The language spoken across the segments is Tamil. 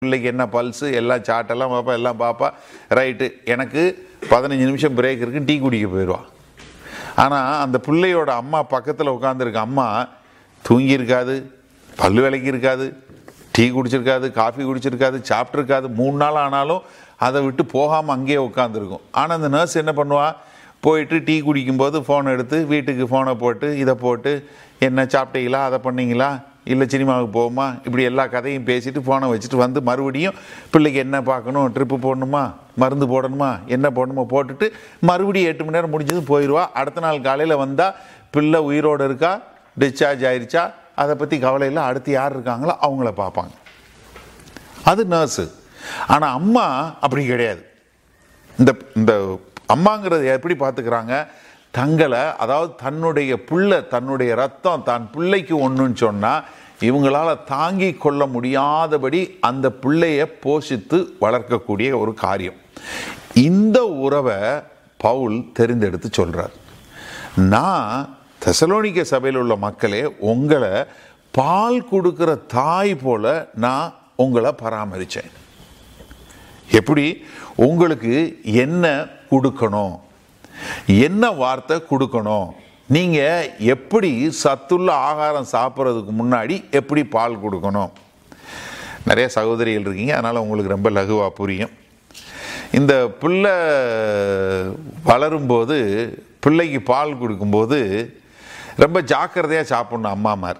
பிள்ளைக்கு என்ன பல்ஸு எல்லாம் சாட்டெல்லாம் பார்ப்பா எல்லாம் பார்ப்பா ரைட்டு எனக்கு பதினஞ்சு நிமிஷம் பிரேக் இருக்கு டீ குடிக்க போயிடுவா ஆனால் அந்த பிள்ளையோட அம்மா பக்கத்தில் உட்காந்துருக்க அம்மா தூங்கியிருக்காது பல்லு விலைக்கு இருக்காது டீ குடிச்சிருக்காது காஃபி குடிச்சிருக்காது சாப்பிட்ருக்காது மூணு நாள் ஆனாலும் அதை விட்டு போகாமல் அங்கேயே உட்காந்துருக்கும் ஆனால் அந்த நர்ஸ் என்ன பண்ணுவா போயிட்டு டீ குடிக்கும்போது ஃபோன் எடுத்து வீட்டுக்கு ஃபோனை போட்டு இதை போட்டு என்ன சாப்பிட்டீங்களா அதை பண்ணீங்களா இல்லை சினிமாவுக்கு போகுமா இப்படி எல்லா கதையும் பேசிட்டு ஃபோனை வச்சுட்டு வந்து மறுபடியும் பிள்ளைக்கு என்ன பார்க்கணும் ட்ரிப்பு போடணுமா மருந்து போடணுமா என்ன போடணுமா போட்டுட்டு மறுபடியும் எட்டு மணி நேரம் முடிஞ்சது போயிடுவா அடுத்த நாள் காலையில் வந்தால் பிள்ளை உயிரோடு இருக்கா டிஸ்சார்ஜ் ஆயிருச்சா அதை பற்றி கவலை இல்லை அடுத்து யார் இருக்காங்களோ அவங்கள பார்ப்பாங்க அது நர்ஸு ஆனால் அம்மா அப்படி கிடையாது இந்த இந்த அம்மாங்கிறது எப்படி பார்த்துக்கிறாங்க தங்களை அதாவது தன்னுடைய புள்ள தன்னுடைய ரத்தம் தான் பிள்ளைக்கு ஒன்றுன்னு சொன்னால் இவங்களால தாங்கி கொள்ள முடியாதபடி அந்த பிள்ளைய போஷித்து வளர்க்கக்கூடிய ஒரு காரியம் இந்த உறவை பவுல் தெரிந்தெடுத்து சொல்றார் நான் தெசலோனிக்க சபையில் உள்ள மக்களே உங்களை பால் கொடுக்கிற தாய் போல நான் உங்களை பராமரித்தேன் எப்படி உங்களுக்கு என்ன கொடுக்கணும் என்ன வார்த்தை கொடுக்கணும் நீங்கள் எப்படி சத்துள்ள ஆகாரம் சாப்பிட்றதுக்கு முன்னாடி எப்படி பால் கொடுக்கணும் நிறைய சகோதரிகள் இருக்கீங்க அதனால் உங்களுக்கு ரொம்ப லகுவாக புரியும் இந்த பிள்ளை வளரும்போது பிள்ளைக்கு பால் கொடுக்கும்போது ரொம்ப ஜாக்கிரதையாக சாப்பிடணும் அம்மாமார்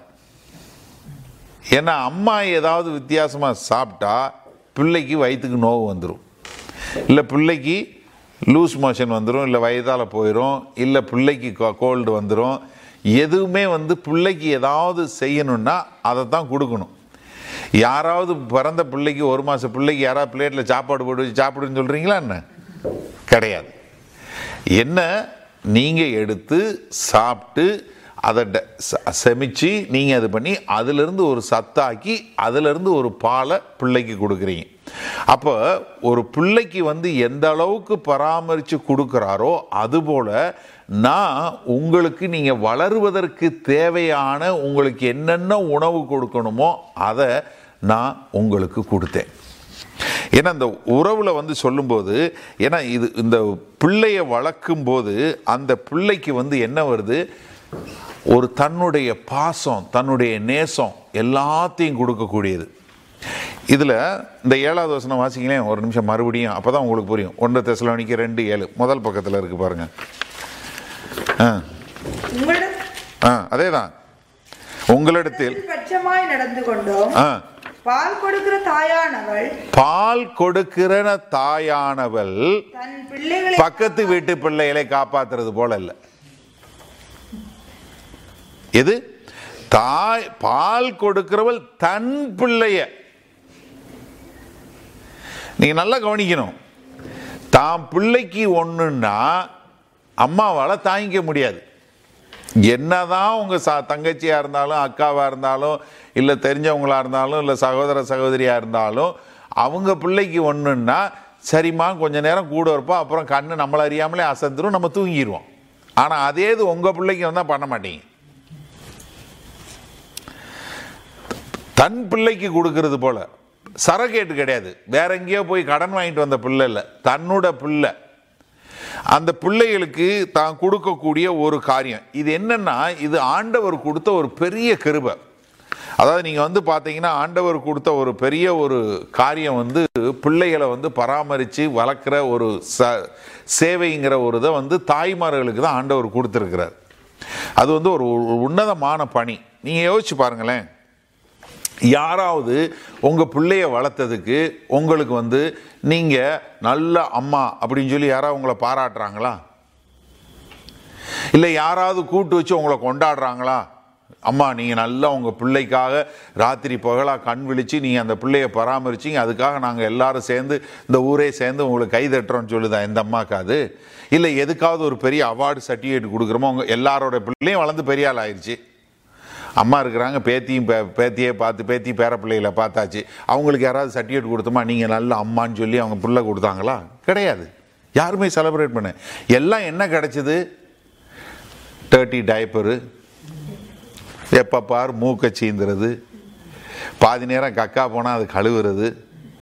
ஏன்னா அம்மா ஏதாவது வித்தியாசமாக சாப்பிட்டா பிள்ளைக்கு வயிற்றுக்கு நோவு வந்துடும் இல்லை பிள்ளைக்கு லூஸ் மோஷன் வந்துடும் இல்லை வயதால் போயிடும் இல்லை பிள்ளைக்கு கோல்டு வந்துடும் எதுவுமே வந்து பிள்ளைக்கு ஏதாவது செய்யணும்னா அதை தான் கொடுக்கணும் யாராவது பிறந்த பிள்ளைக்கு ஒரு மாதம் பிள்ளைக்கு யாராவது பிளேட்டில் சாப்பாடு போட்டு வச்சு சாப்பிடுன்னு சொல்கிறீங்களா என்ன கிடையாது என்ன நீங்கள் எடுத்து சாப்பிட்டு அதை ட- ச- செமிச்சு நீங்கள் அது பண்ணி அதிலிருந்து ஒரு சத்தாக்கி அதிலிருந்து ஒரு பாலை பிள்ளைக்கு கொடுக்குறீங்க அப்போ ஒரு பிள்ளைக்கு வந்து எந்த அளவுக்கு பராமரித்து கொடுக்குறாரோ அதுபோல் நான் உங்களுக்கு நீங்கள் வளருவதற்கு தேவையான உங்களுக்கு என்னென்ன உணவு கொடுக்கணுமோ அதை நான் உங்களுக்கு கொடுத்தேன் ஏன்னா இந்த உறவுல வந்து சொல்லும்போது ஏன்னா இது இந்த பிள்ளைய வளர்க்கும் போது அந்த பிள்ளைக்கு வந்து என்ன வருது ஒரு தன்னுடைய பாசம் தன்னுடைய நேசம் எல்லாத்தையும் கொடுக்கக்கூடியது இதில் இந்த ஏழாவது வசனம் வாசிங்களேன் ஒரு நிமிஷம் மறுபடியும் அப்போ தான் உங்களுக்கு புரியும் ஒன்று தெசலோனிக்கு ரெண்டு ஏழு முதல் பக்கத்தில் இருக்கு பாருங்க ஆ உங்களிடம் ஆ அதே தான் உங்களிடத்தில் பட்சமாய் நடந்து கொண்டோம் ஆ பால் கொடுக்கிற தாயானவள் பால் கொடுக்கிற தாயானவள் தன் பிள்ளைகளை பக்கத்து வீட்டு பிள்ளைகளை காப்பாத்துறது போல இல்ல எது தாய் பால் கொடுக்கிறவள் தன் பிள்ளைய நீங்க நல்லா கவனிக்கணும் தான் பிள்ளைக்கு ஒண்ணுன்னா அம்மாவால தாங்கிக்க முடியாது என்னதான் உங்க ச தங்கச்சியா இருந்தாலும் அக்காவா இருந்தாலும் இல்லை தெரிஞ்சவங்களா இருந்தாலும் இல்லை சகோதர சகோதரியா இருந்தாலும் அவங்க பிள்ளைக்கு ஒன்றுன்னா சரிம்மா கொஞ்ச நேரம் கூட இருப்போம் அப்புறம் கண்ணு நம்மளை அறியாமலே அசந்துரும் நம்ம தூங்கிடுவோம் ஆனால் அதே இது உங்கள் பிள்ளைக்கு வந்தால் பண்ண மாட்டீங்க தன் பிள்ளைக்கு கொடுக்கறது போல சரகேட்டு கிடையாது வேற எங்கேயோ போய் கடன் வாங்கிட்டு வந்த பிள்ளை இல்லை தன்னோட பிள்ளை அந்த பிள்ளைகளுக்கு தான் கொடுக்கக்கூடிய ஒரு காரியம் இது என்னன்னா இது ஆண்டவர் கொடுத்த ஒரு பெரிய கிருபை அதாவது நீங்கள் வந்து பார்த்தீங்கன்னா ஆண்டவர் கொடுத்த ஒரு பெரிய ஒரு காரியம் வந்து பிள்ளைகளை வந்து பராமரித்து வளர்க்குற ஒரு ச சேவைங்கிற ஒரு இதை வந்து தாய்மார்களுக்கு தான் ஆண்டவர் கொடுத்துருக்கிறார் அது வந்து ஒரு உன்னதமான பணி நீங்கள் யோசிச்சு பாருங்களேன் யாராவது உங்கள் பிள்ளைய வளர்த்ததுக்கு உங்களுக்கு வந்து நீங்கள் நல்ல அம்மா அப்படின்னு சொல்லி யாராவது உங்களை பாராட்டுறாங்களா இல்லை யாராவது கூட்டு வச்சு உங்களை கொண்டாடுறாங்களா அம்மா நீங்கள் நல்லா உங்கள் பிள்ளைக்காக ராத்திரி பகலாக கண் விழிச்சு நீங்கள் அந்த பிள்ளைய பராமரிச்சிங்க அதுக்காக நாங்கள் எல்லாரும் சேர்ந்து இந்த ஊரே சேர்ந்து உங்களுக்கு கை தட்டுறோம்னு சொல்லுதா இந்த அம்மாக்கு அது இல்லை எதுக்காவது ஒரு பெரிய அவார்டு சர்டிஃபிகேட் கொடுக்குறோமோ உங்கள் எல்லாரோட பிள்ளையும் வளர்ந்து பெரிய ஆள் ஆயிடுச்சு அம்மா இருக்கிறாங்க பேத்தியும் பே பேத்தியே பார்த்து பேத்தி பேர பிள்ளைகளை பார்த்தாச்சு அவங்களுக்கு யாராவது சர்டிஃபிகேட் கொடுத்தோமா நீங்கள் நல்ல அம்மான்னு சொல்லி அவங்க பிள்ளை கொடுத்தாங்களா கிடையாது யாருமே செலிப்ரேட் பண்ண எல்லாம் என்ன கிடைச்சது டர்ட்டி டைப்பரு எப்போ பார் மூக்கை சீந்துறது பாதி நேரம் கக்கா போனால் அது கழுவுறது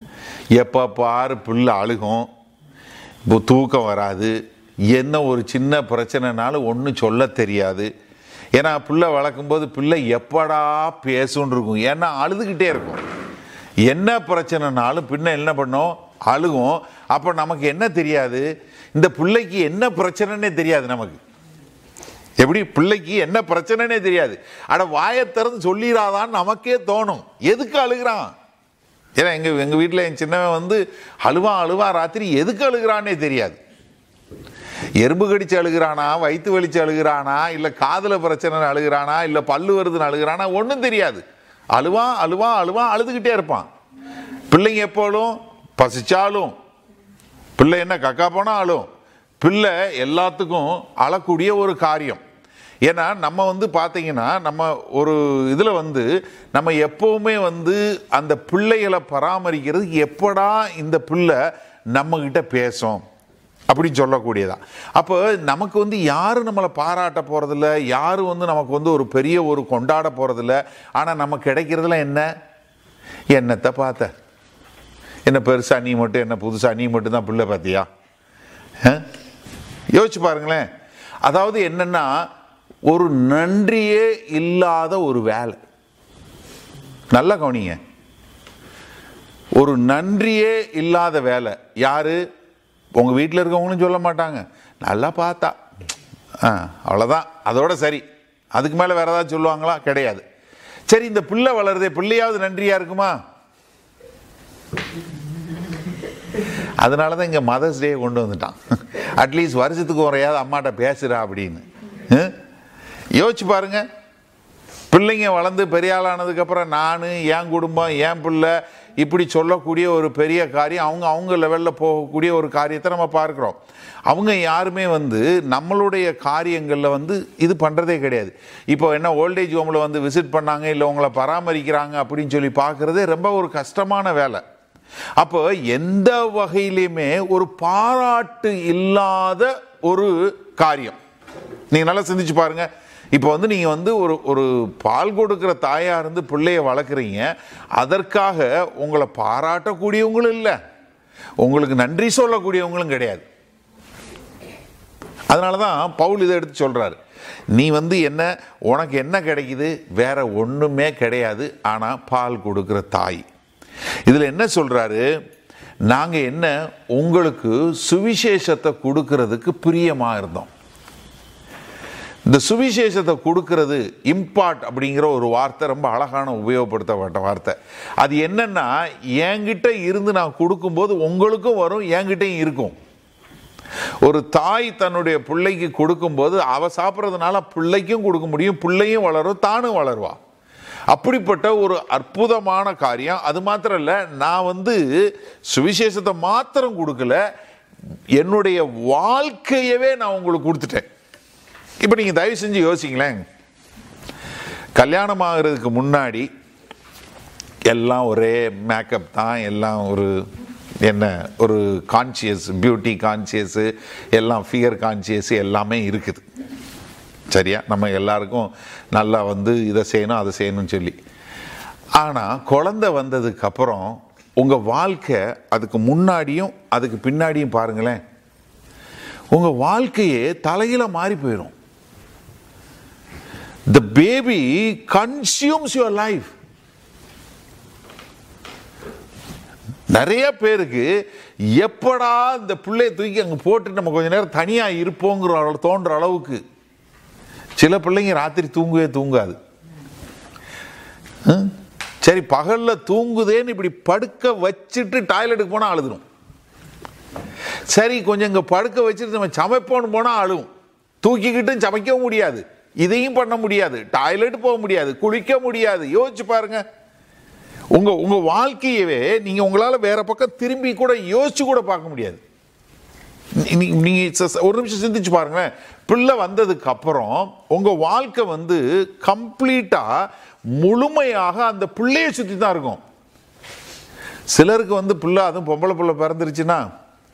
எப்போ பாரு பிள்ளை அழுகும் இப்போ தூக்கம் வராது என்ன ஒரு சின்ன பிரச்சனைனாலும் ஒன்றும் சொல்ல தெரியாது ஏன்னா பிள்ளை வளர்க்கும்போது பிள்ளை எப்படா பேசுன்னு இருக்கும் ஏன்னா அழுதுகிட்டே இருக்கும் என்ன பிரச்சனைனாலும் பின்ன என்ன பண்ணோம் அழுகும் அப்போ நமக்கு என்ன தெரியாது இந்த பிள்ளைக்கு என்ன பிரச்சனைன்னே தெரியாது நமக்கு எப்படி பிள்ளைக்கு என்ன பிரச்சனைனே தெரியாது அட வாயை திறந்து சொல்லிடாதான்னு நமக்கே தோணும் எதுக்கு அழுகிறான் ஏன்னா எங்க எங்க வீட்டில் என் சின்னவன் வந்து அழுவான் அழுவான் ராத்திரி எதுக்கு அழுகிறானே தெரியாது எறும்பு கடிச்சு அழுகிறானா வயிற்று வலிச்சு அழுகிறானா இல்லை காதுல பிரச்சனை அழுகிறானா இல்லை பல்லு வருதுன்னு அழுகிறானா ஒன்றும் தெரியாது அழுவான் அழுவான் அழுவான் அழுதுகிட்டே இருப்பான் பிள்ளைங்க எப்போலும் பசிச்சாலும் பிள்ளை என்ன கக்கா போனா அழும் பிள்ளை எல்லாத்துக்கும் அழக்கூடிய ஒரு காரியம் ஏன்னா நம்ம வந்து பார்த்தீங்கன்னா நம்ம ஒரு இதில் வந்து நம்ம எப்பவுமே வந்து அந்த பிள்ளைகளை பராமரிக்கிறது எப்படா இந்த பிள்ளை நம்மக்கிட்ட பேசும் அப்படின்னு சொல்லக்கூடியதா அப்போ நமக்கு வந்து யாரும் நம்மளை பாராட்ட போகிறதில்ல யாரும் வந்து நமக்கு வந்து ஒரு பெரிய ஒரு கொண்டாட போகிறதில்ல ஆனால் நமக்கு கிடைக்கிறதுல என்ன என்னத்தை பார்த்த என்ன பெருசா நீ மட்டும் என்ன புதுசா நீ மட்டும் தான் பிள்ளை பார்த்தியா ஆ? யோசிச்சு பாருங்களேன் அதாவது என்னன்னா ஒரு நன்றியே இல்லாத ஒரு வேலை நல்லா கவனிங்க ஒரு நன்றியே இல்லாத வேலை யாரு உங்க வீட்டில் இருக்கவங்களும் சொல்ல மாட்டாங்க நல்லா பார்த்தா ஆ அவ்வளோதான் அதோட சரி அதுக்கு மேலே வேற ஏதாவது சொல்லுவாங்களா கிடையாது சரி இந்த பிள்ளை வளருதே பிள்ளையாவது நன்றியா இருக்குமா அதனால தான் இங்கே மதர்ஸ் டே கொண்டு வந்துட்டான் அட்லீஸ்ட் வருஷத்துக்கு குறையாவது அம்மாட்ட பேசுறா அப்படின்னு ஹம்? யோசிச்சு பாருங்க பிள்ளைங்க வளர்ந்து பெரிய ஆளானதுக்கப்புறம் நான் என் குடும்பம் என் பிள்ளை இப்படி சொல்லக்கூடிய ஒரு பெரிய காரியம் அவங்க அவங்க லெவலில் போகக்கூடிய ஒரு காரியத்தை நம்ம பார்க்குறோம் அவங்க யாருமே வந்து நம்மளுடைய காரியங்களில் வந்து இது பண்ணுறதே கிடையாது இப்போ என்ன ஓல்டேஜ் ஹோமில் வந்து விசிட் பண்ணாங்க இல்லை உங்களை பராமரிக்கிறாங்க அப்படின்னு சொல்லி பார்க்குறதே ரொம்ப ஒரு கஷ்டமான வேலை அப்போ எந்த வகையிலுமே ஒரு பாராட்டு இல்லாத ஒரு காரியம் நீங்க நல்லா சிந்திச்சு பாருங்க இப்போ வந்து நீங்க வந்து ஒரு ஒரு பால் கொடுக்கிற தாயா இருந்து பிள்ளைய வளர்க்குறீங்க அதற்காக உங்களை பாராட்டக்கூடியவங்களும் இல்லை உங்களுக்கு நன்றி சொல்லக்கூடியவங்களும் கிடையாது அதனால தான் பவுல் இதை எடுத்து சொல்றாரு நீ வந்து என்ன உனக்கு என்ன கிடைக்குது வேற ஒண்ணுமே கிடையாது ஆனா பால் கொடுக்கிற தாய் இதுல என்ன சொல்றாரு நாங்க என்ன உங்களுக்கு சுவிசேஷத்தை கொடுக்கறதுக்கு பிரியமா இருந்தோம் இந்த சுவிசேஷத்தை கொடுக்கிறது இம்பார்ட் அப்படிங்கிற ஒரு வார்த்தை ரொம்ப அழகான உபயோகப்படுத்தப்பட்ட வார்த்தை அது என்னன்னா என்கிட்ட இருந்து நான் கொடுக்கும்போது உங்களுக்கும் வரும் என்கிட்டயும் இருக்கும் ஒரு தாய் தன்னுடைய பிள்ளைக்கு கொடுக்கும்போது அவ சாப்பிட்றதுனால பிள்ளைக்கும் கொடுக்க முடியும் பிள்ளையும் வளரும் தானும் வளருவா அப்படிப்பட்ட ஒரு அற்புதமான காரியம் அது மாத்திரம் இல்லை நான் வந்து சுவிசேஷத்தை மாத்திரம் கொடுக்கல என்னுடைய வாழ்க்கையவே நான் உங்களுக்கு கொடுத்துட்டேன் இப்போ நீங்கள் தயவு செஞ்சு யோசிங்களேன் கல்யாணம் ஆகிறதுக்கு முன்னாடி எல்லாம் ஒரே மேக்கப் தான் எல்லாம் ஒரு என்ன ஒரு கான்சியஸ் பியூட்டி கான்சியஸு எல்லாம் ஃபிகர் கான்சியஸ் எல்லாமே இருக்குது சரியா நம்ம எல்லாருக்கும் நல்லா வந்து இதை செய்யணும் அதை செய்யணும்னு சொல்லி ஆனால் குழந்தை வந்ததுக்கு அப்புறம் உங்கள் வாழ்க்கை அதுக்கு முன்னாடியும் அதுக்கு பின்னாடியும் பாருங்களேன் உங்கள் வாழ்க்கையே தலையில மாறி போயிடும் the baby consumes your life நிறைய பேருக்கு எப்படா இந்த பிள்ளைய தூக்கி அங்கே போட்டு நம்ம கொஞ்ச நேரம் தனியாக இருப்போங்கிற அளவு தோன்ற அளவுக்கு சில பிள்ளைங்க ராத்திரி தூங்கவே தூங்காது ஹம்? சரி பகல்ல தூங்குதேன்னு இப்படி படுக்க வச்சுட்டு டாய்லெட்டுக்கு போனால் அழுதுடும் சரி கொஞ்சம் இங்கே படுக்க வச்சுட்டு நம்ம சமைப்போன்னு போனால் அழுவும் தூக்கிக்கிட்டும் சமைக்கவும் முடியாது இதையும் பண்ண முடியாது டாய்லெட் போக முடியாது குளிக்க முடியாது யோசிச்சு பாருங்க உங்க உங்க வாழ்க்கையவே நீங்க உங்களால வேற பக்கம் திரும்பி கூட யோசிச்சு கூட பார்க்க முடியாது நீ- நீ- நீங்க ச- ஒரு நிமிஷம் சிந்திச்சு பாருங்களேன் பிள்ளை வந்ததுக்கு அப்புறம் உங்க வாழ்க்கை வந்து கம்ப்ளீட்டா முழுமையாக அந்த பிள்ளையை சுத்தி தான் இருக்கும் சிலருக்கு வந்து பிள்ளை அதுவும் பொம்பளை பிள்ளை பிறந்துருச்சுன்னா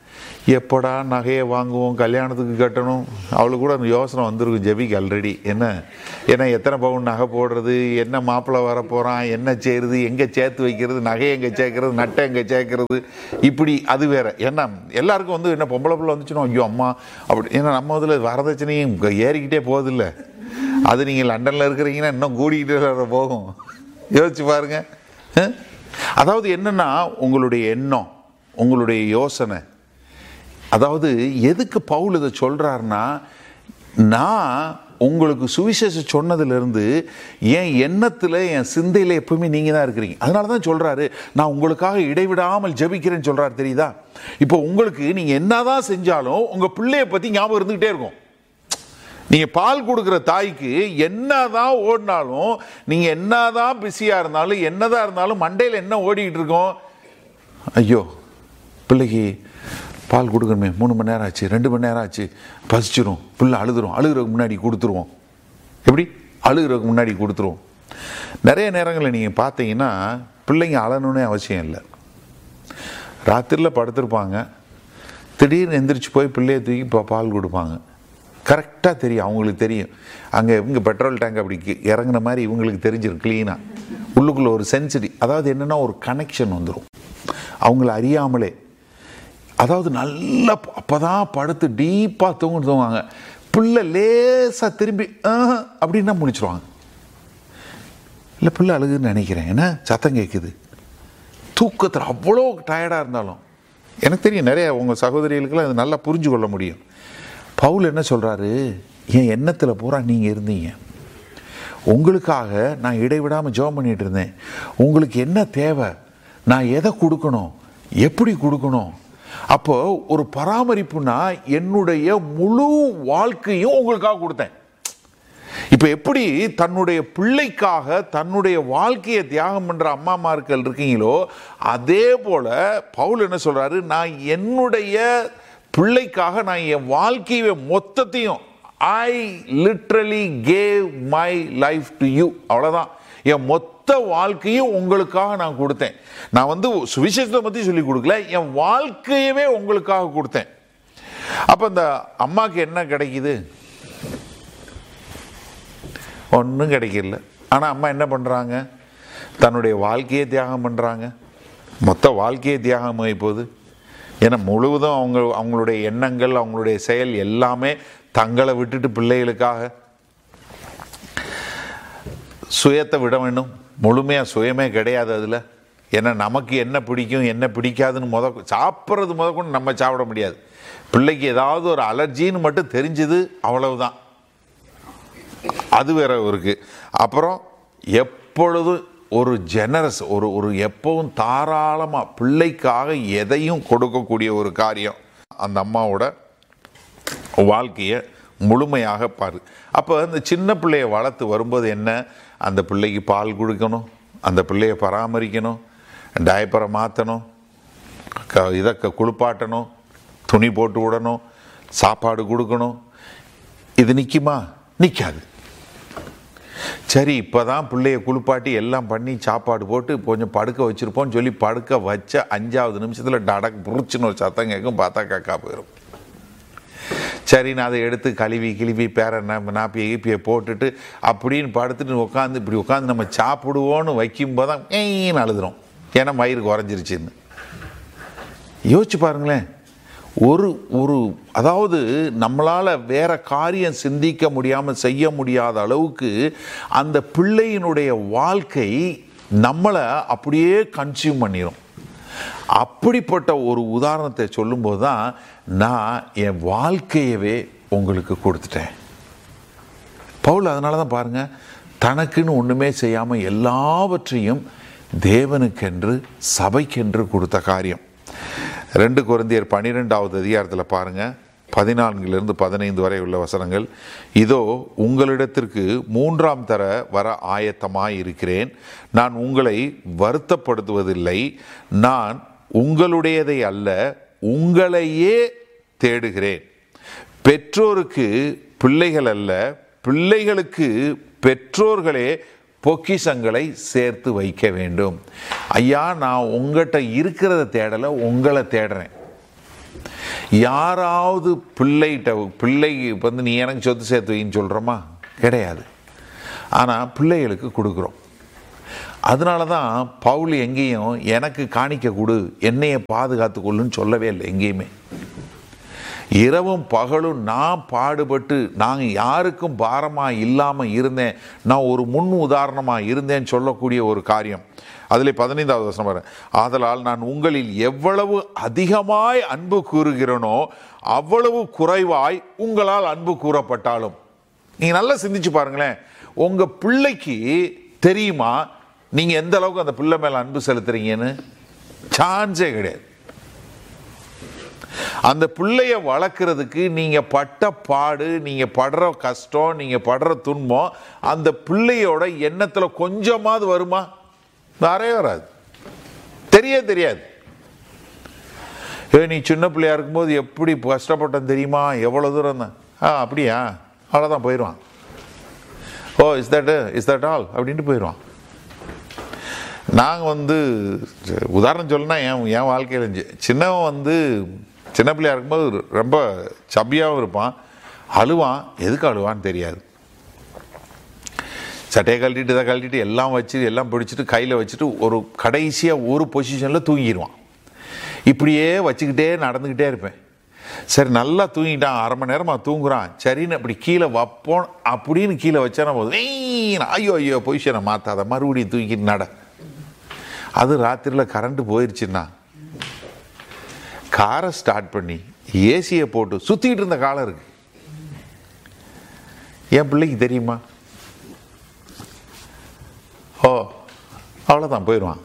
எப்படா நகையை வாங்குவோம் கல்யாணத்துக்கு கட்டணும் அவளுக்கு கூட அந்த யோசனை வந்திருக்கும் ஜெபிக்கு ஆல்ரெடி என்ன ஏன்னா எத்தனை பவுன் நகை போடுறது என்ன மாப்பிள்ளை வர போகிறான் என்ன செய்யறது எங்கே சேர்த்து வைக்கிறது நகையை எங்கே சேர்க்கறது நட்டை எங்கே சேர்க்கறது இப்படி அது வேற ஏன்னா எல்லாருக்கும் வந்து என்ன பொம்பளை பிள்ளை வந்துச்சுன்னா ஐயோ அம்மா அப்படி ஏன்னா நம்ம இதில் வரதட்சணையும் இங்க ஏறிக்கிட்டே போகுதில்ல அது நீங்கள் லண்டனில் இருக்கிறீங்கன்னா இன்னும் கூடிக்கிட்டே வேற போகும் யோசிச்சு பாருங்க அஹ்? அதாவது என்னன்னா உங்களுடைய எண்ணம் உங்களுடைய யோசனை அதாவது எதுக்கு பவுல் இதை சொல்றாருன்னா நான் உங்களுக்கு சுவிசேஷம் சொன்னதிலிருந்து என் எண்ணத்தில் என் சிந்தையில் எப்பவுமே நீங்கள் தான் இருக்கிறீங்க அதனால தான் சொல்கிறாரு நான் உங்களுக்காக இடைவிடாமல் ஜெபிக்கிறேன்னு சொல்கிறாரு தெரியுதா இப்போ உங்களுக்கு நீங்கள் என்னதான் செஞ்சாலும் உங்கள் பிள்ளைய பற்றி ஞாபகம் இருந்துக்கிட்டே இருக்கும் நீங்கள் பால் கொடுக்குற தாய்க்கு என்னதான் ஓடினாலும் நீங்கள் என்னதான் பிஸியாக இருந்தாலும் என்னதான் இருந்தாலும் மண்டையில் என்ன ஓடிக்கிட்டு இருக்கோம் ஐயோ பிள்ளைக்கு பால் கொடுக்கணுமே மூணு மணி நேரம் ஆச்சு ரெண்டு மணி நேரம் ஆச்சு பசிச்சிரும் பிள்ளை அழுதுரும் அழுகிறதுக்கு முன்னாடி கொடுத்துருவோம் எப்படி அழுகிறதுக்கு முன்னாடி கொடுத்துருவோம் நிறைய நேரங்களில் நீங்கள் பார்த்தீங்கன்னா பிள்ளைங்க அழணுன்னே அவசியம் இல்லை ராத்திரியில் படுத்திருப்பாங்க திடீர்னு எந்திரிச்சு போய் பிள்ளைய தூக்கி பா- பால் கொடுப்பாங்க கரெக்டாக தெரியும் அவங்களுக்கு தெரியும் அங்கே இவங்க பெட்ரோல் டேங்க் அப்படி கி- இறங்குன மாதிரி இவங்களுக்கு தெரிஞ்சிடும் க்ளீனாக உள்ளுக்குள்ளே ஒரு சென்சிட்டி அதாவது என்னென்னா ஒரு கனெக்ஷன் வந்துடும் அவங்கள அறியாமலே அதாவது நல்லா அப்பதான் படுத்து டீப்பாக தூங்க தூங்குவாங்க பிள்ளை லேசாக திரும்பி "ஆஹ்" அப்படின்னா முடிச்சிருவாங்க இல்லை பிள்ளை அழுகுன்னு நினைக்கிறேன் என்ன சத்தம் கேட்குது தூக்கத்தில் அவ்வளோ டயர்டாக இருந்தாலும் எனக்கு தெரியும் நிறைய உங்கள் சகோதரிகளுக்கெல்லாம் இது நல்லா புரிஞ்சு கொள்ள முடியும் பவுல் என்ன சொல்கிறாரு என் எண்ணத்தில் பூரா நீங்கள் இருந்தீங்க உங்களுக்காக நான் இடைவிடாமல் ஜெபம் பண்ணிட்டு இருந்தேன் உங்களுக்கு என்ன தேவை நான் எதை கொடுக்கணும் எப்படி கொடுக்கணும் அப்போ ஒரு பராமரிப்புனா என்னுடைய முழு வாழ்க்கையும் உங்களுக்காக கொடுத்தேன் இப்ப எப்படி தன்னுடைய பிள்ளைக்காக தன்னுடைய வாழ்க்கையை தியாகம் பண்ற அம்மாமார்கள் இருக்கீங்களோ அதே போல பவுல் என்ன சொல்றாரு நான் என்னுடைய பிள்ளைக்காக நான் என் வாழ்க்கையை மொத்தத்தையும் I literally gave my life to you அவ்வளவுதான் என் மொத்த வாழ்க்கையும் உங்களுக்காக நான் கொடுத்தேன் நான் வந்து சுவிசேஷத்தை பத்தி சொல்லி கொடுக்கல என் வாழ்க்கையவே உங்களுக்காக கொடுத்தேன் அப்ப அந்த அம்மாக்கு என்ன கிடைக்குது ஒன்றும் கிடைக்கல ஆனால் அம்மா என்ன பண்ணுறாங்க தன்னுடைய வாழ்க்கையை தியாகம் பண்ணுறாங்க மொத்த வாழ்க்கையை தியாகம் ஆகி போகுது ஏன்னா முழுவதும் அவங்க அவங்களுடைய எண்ணங்கள் அவங்களுடைய செயல் எல்லாமே தங்களை விட்டுட்டு பிள்ளைகளுக்காக சுயத்தை விட வேண்டும் முழுமையாக சுயமே கிடையாது அதில் ஏன்னா நமக்கு என்ன பிடிக்கும் என்ன பிடிக்காதுன்னு முத சாப்பிட்றது முத கொண்டு நம்ம சாப்பிட முடியாது பிள்ளைக்கு ஏதாவது ஒரு அலர்ஜின்னு மட்டும் தெரிஞ்சுது அவ்வளவுதான் அது வேற இருக்கு அப்புறம் எப்பொழுதும் ஒரு ஜெனரஸ் ஒரு ஒரு எப்பவும் தாராளமாக பிள்ளைக்காக எதையும் கொடுக்கக்கூடிய ஒரு காரியம் அந்த அம்மாவோட வாழ்க்கையை முழுமையாக பாரு அப்போ அந்த சின்ன பிள்ளைய வளர்த்து வரும்போது என்ன அந்த பிள்ளைக்கு பால் கொடுக்கணும் அந்த பிள்ளைய பராமரிக்கணும் டயப்பரை மாற்றணும் க இதை க- குளிப்பாட்டணும் துணி போட்டு விடணும் சாப்பாடு கொடுக்கணும் இது நிற்குமா நிற்காது சரி இப்போதான் பிள்ளைய குளிப்பாட்டி எல்லாம் பண்ணி சாப்பாடு போட்டு கொஞ்சம் படுக்க வச்சிருப்போம்னு சொல்லி படுக்க வச்ச அஞ்சாவது நிமிஷத்தில் டடக் புரிச்சுன்னு ஒரு சத்தம் கேட்கும் பார்த்தா கக்கா போயிடும் சரி நான் அதை எடுத்து கழுவி கிழுவி பேர நாப்பிய ஈப்பியை போட்டுட்டு அப்படின்னு படுத்துட்டு உட்காந்து இப்படி உட்காந்து நம்ம சாப்பிடுவோன்னு வைக்கும்போது தான் ஏன்னு அழுதுறோம் ஏன்னா மயிறு குறைஞ்சிருச்சுன்னு யோசிச்சு பாருங்களேன் ஒரு ஒரு அதாவது நம்மளால் வேற காரியம் சிந்திக்க முடியாமல் செய்ய முடியாத அளவுக்கு அந்த பிள்ளையினுடைய வாழ்க்கை நம்மளை அப்படியே கன்சியூம் பண்ணிடும் அப்படிப்பட்ட ஒரு உதாரணத்தை சொல்லும்போது தான் நான் என் வாழ்க்கையவே உங்களுக்கு கொடுத்துட்டேன் பவுல் அதனால தான் பாருங்க தனக்குன்னு ஒன்றுமே செய்யாமல் எல்லாவற்றையும் தேவனுக்கென்று சபைக்கென்று கொடுத்த காரியம் ரெண்டு குருந்தியர் பன்னிரெண்டாவது அதிகாரத்தில் பாருங்க பதினான்கிலிருந்து பதினைந்து வரை உள்ள வசனங்கள் இதோ உங்களிடத்திற்கு மூன்றாம் தர வர ஆயத்தமாய் இருக்கிறேன் நான் உங்களை வருத்தப்படுத்துவதில்லை நான் உங்களுடையதை அல்ல உங்களையே தேடுகிறேன் பெற்றோருக்கு பிள்ளைகள் அல்ல பிள்ளைகளுக்கு பெற்றோர்களே பொக்கிஷங்களை சேர்த்து வைக்க வேண்டும் ஐயா நான் உங்கள்கிட்ட இருக்கிறத தேடலை உங்களை தேடுறேன் யாராவது பிள்ளைகிட்ட பிள்ளை வந்து நீ எனக்கு சொத்து சேர்த்து வைன்னு சொல்கிறோமா கிடையாது ஆனால் பிள்ளைகளுக்கு கொடுக்குறோம் அதனால தான் பவுல் எங்கேயும் எனக்கு காணிக்க கொடு என்னைய பாதுகாத்து கொள்ளுன்னு சொல்லவே இல்லை எங்கேயுமே இரவும் பகலும் நான் பாடுபட்டு நான் யாருக்கும் பாரமாக இல்லாமல் இருந்தேன் நான் ஒரு முன் உதாரணமாக இருந்தேன்னு சொல்லக்கூடிய ஒரு காரியம் அதில் பதினைந்தாவது வசனம் பாரு ஆதலால் நான் உங்களில் எவ்வளவு அதிகமாய் அன்பு கூறுகிறேனோ அவ்வளவு குறைவாய் உங்களால் அன்பு கூறப்பட்டாலும் நீங்கள் நல்லா சிந்திச்சு பாருங்களேன் உங்கள் பிள்ளைக்கு தெரியுமா நீங்கள் எந்த அளவுக்கு அந்த பிள்ளை மேலே அன்பு செலுத்துறீங்கன்னு சான்ஸே கிடையாது அந்த பிள்ளைய வளர்க்குறதுக்கு நீங்கள் பட்ட பாடு நீங்கள் படுற கஷ்டம் நீங்கள் படுற துன்பம் அந்த பிள்ளையோட எண்ணத்தில் கொஞ்சமாவது வருமா வரவே வராது தெரிய தெரியாது ஏ நீ சின்ன பிள்ளையா இருக்கும்போது எப்படி கஷ்டப்பட்டேன் தெரியுமா எவ்வளோ தூரம் தான் ஆ அப்படியா அவ்வளோதான் போயிடுவான் oh is that is that all அப்படின்ட்டு போயிடுவான் நாங்கள் வந்து உதாரணம் சொல்லணும்னா என் என் வாழ்க்கையில் இருந்துச்சு சின்னவன் வந்து சின்ன பிள்ளையா இருக்கும்போது ரொம்ப சப்பியாகவும் இருப்பான் அழுவான் எதுக்கு அழுவான்னு தெரியாது சட்டையை கழட்டிட்டு இதை கழட்டிட்டு எல்லாம் வச்சு எல்லாம் பிடிச்சிட்டு கையில் வச்சுட்டு ஒரு கடைசியாக ஒரு பொசிஷனில் தூங்கிடுவான் இப்படியே வச்சுக்கிட்டே நடந்துக்கிட்டே இருப்பேன் சரி நல்லா தூங்கிட்டான் அரை மணி நேரமாக தூங்குறான் சரின்னு அப்படி கீழே வைப்போம் அப்படின்னு கீழே வச்சா போதும் "ஏய், ஐயோ ஐயோ பொசிஷனை மாற்றாத மறுபடியும் தூக்கிட்டு நட அது ராத்திரியில் கரண்ட் போயிடுச்சுன்னா காரை ஸ்டார்ட் பண்ணி ஏசியை போட்டு சுற்றிக்கிட்டு இருந்த காலம் இருக்கு என் பிள்ளைக்கு தெரியுமா ஓ அவ்வளோதான் போயிடுவான்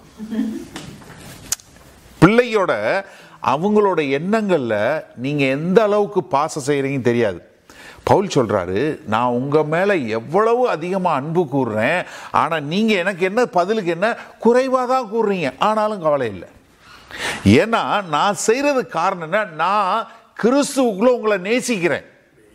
பிள்ளையோட அவங்களோட எண்ணங்களில் நீங்கள் எந்த அளவுக்கு பாசம் செய்கிறீங்கன்னு தெரியாது பவுல் சொல்கிறாரு நான் உங்கள் மேலே எவ்வளவு அதிகமாக அன்பு கூறுறேன் ஆனால் நீங்கள் எனக்கு என்ன பதிலுக்கு என்ன குறைவாக தான் கூறுறீங்க ஆனாலும் கவலை இல்லை ஏன்னா நான் செய்கிறது காரணம் என்ன நான் கிறிஸ்துவுக்குள்ள உங்களை நேசிக்கிறேன்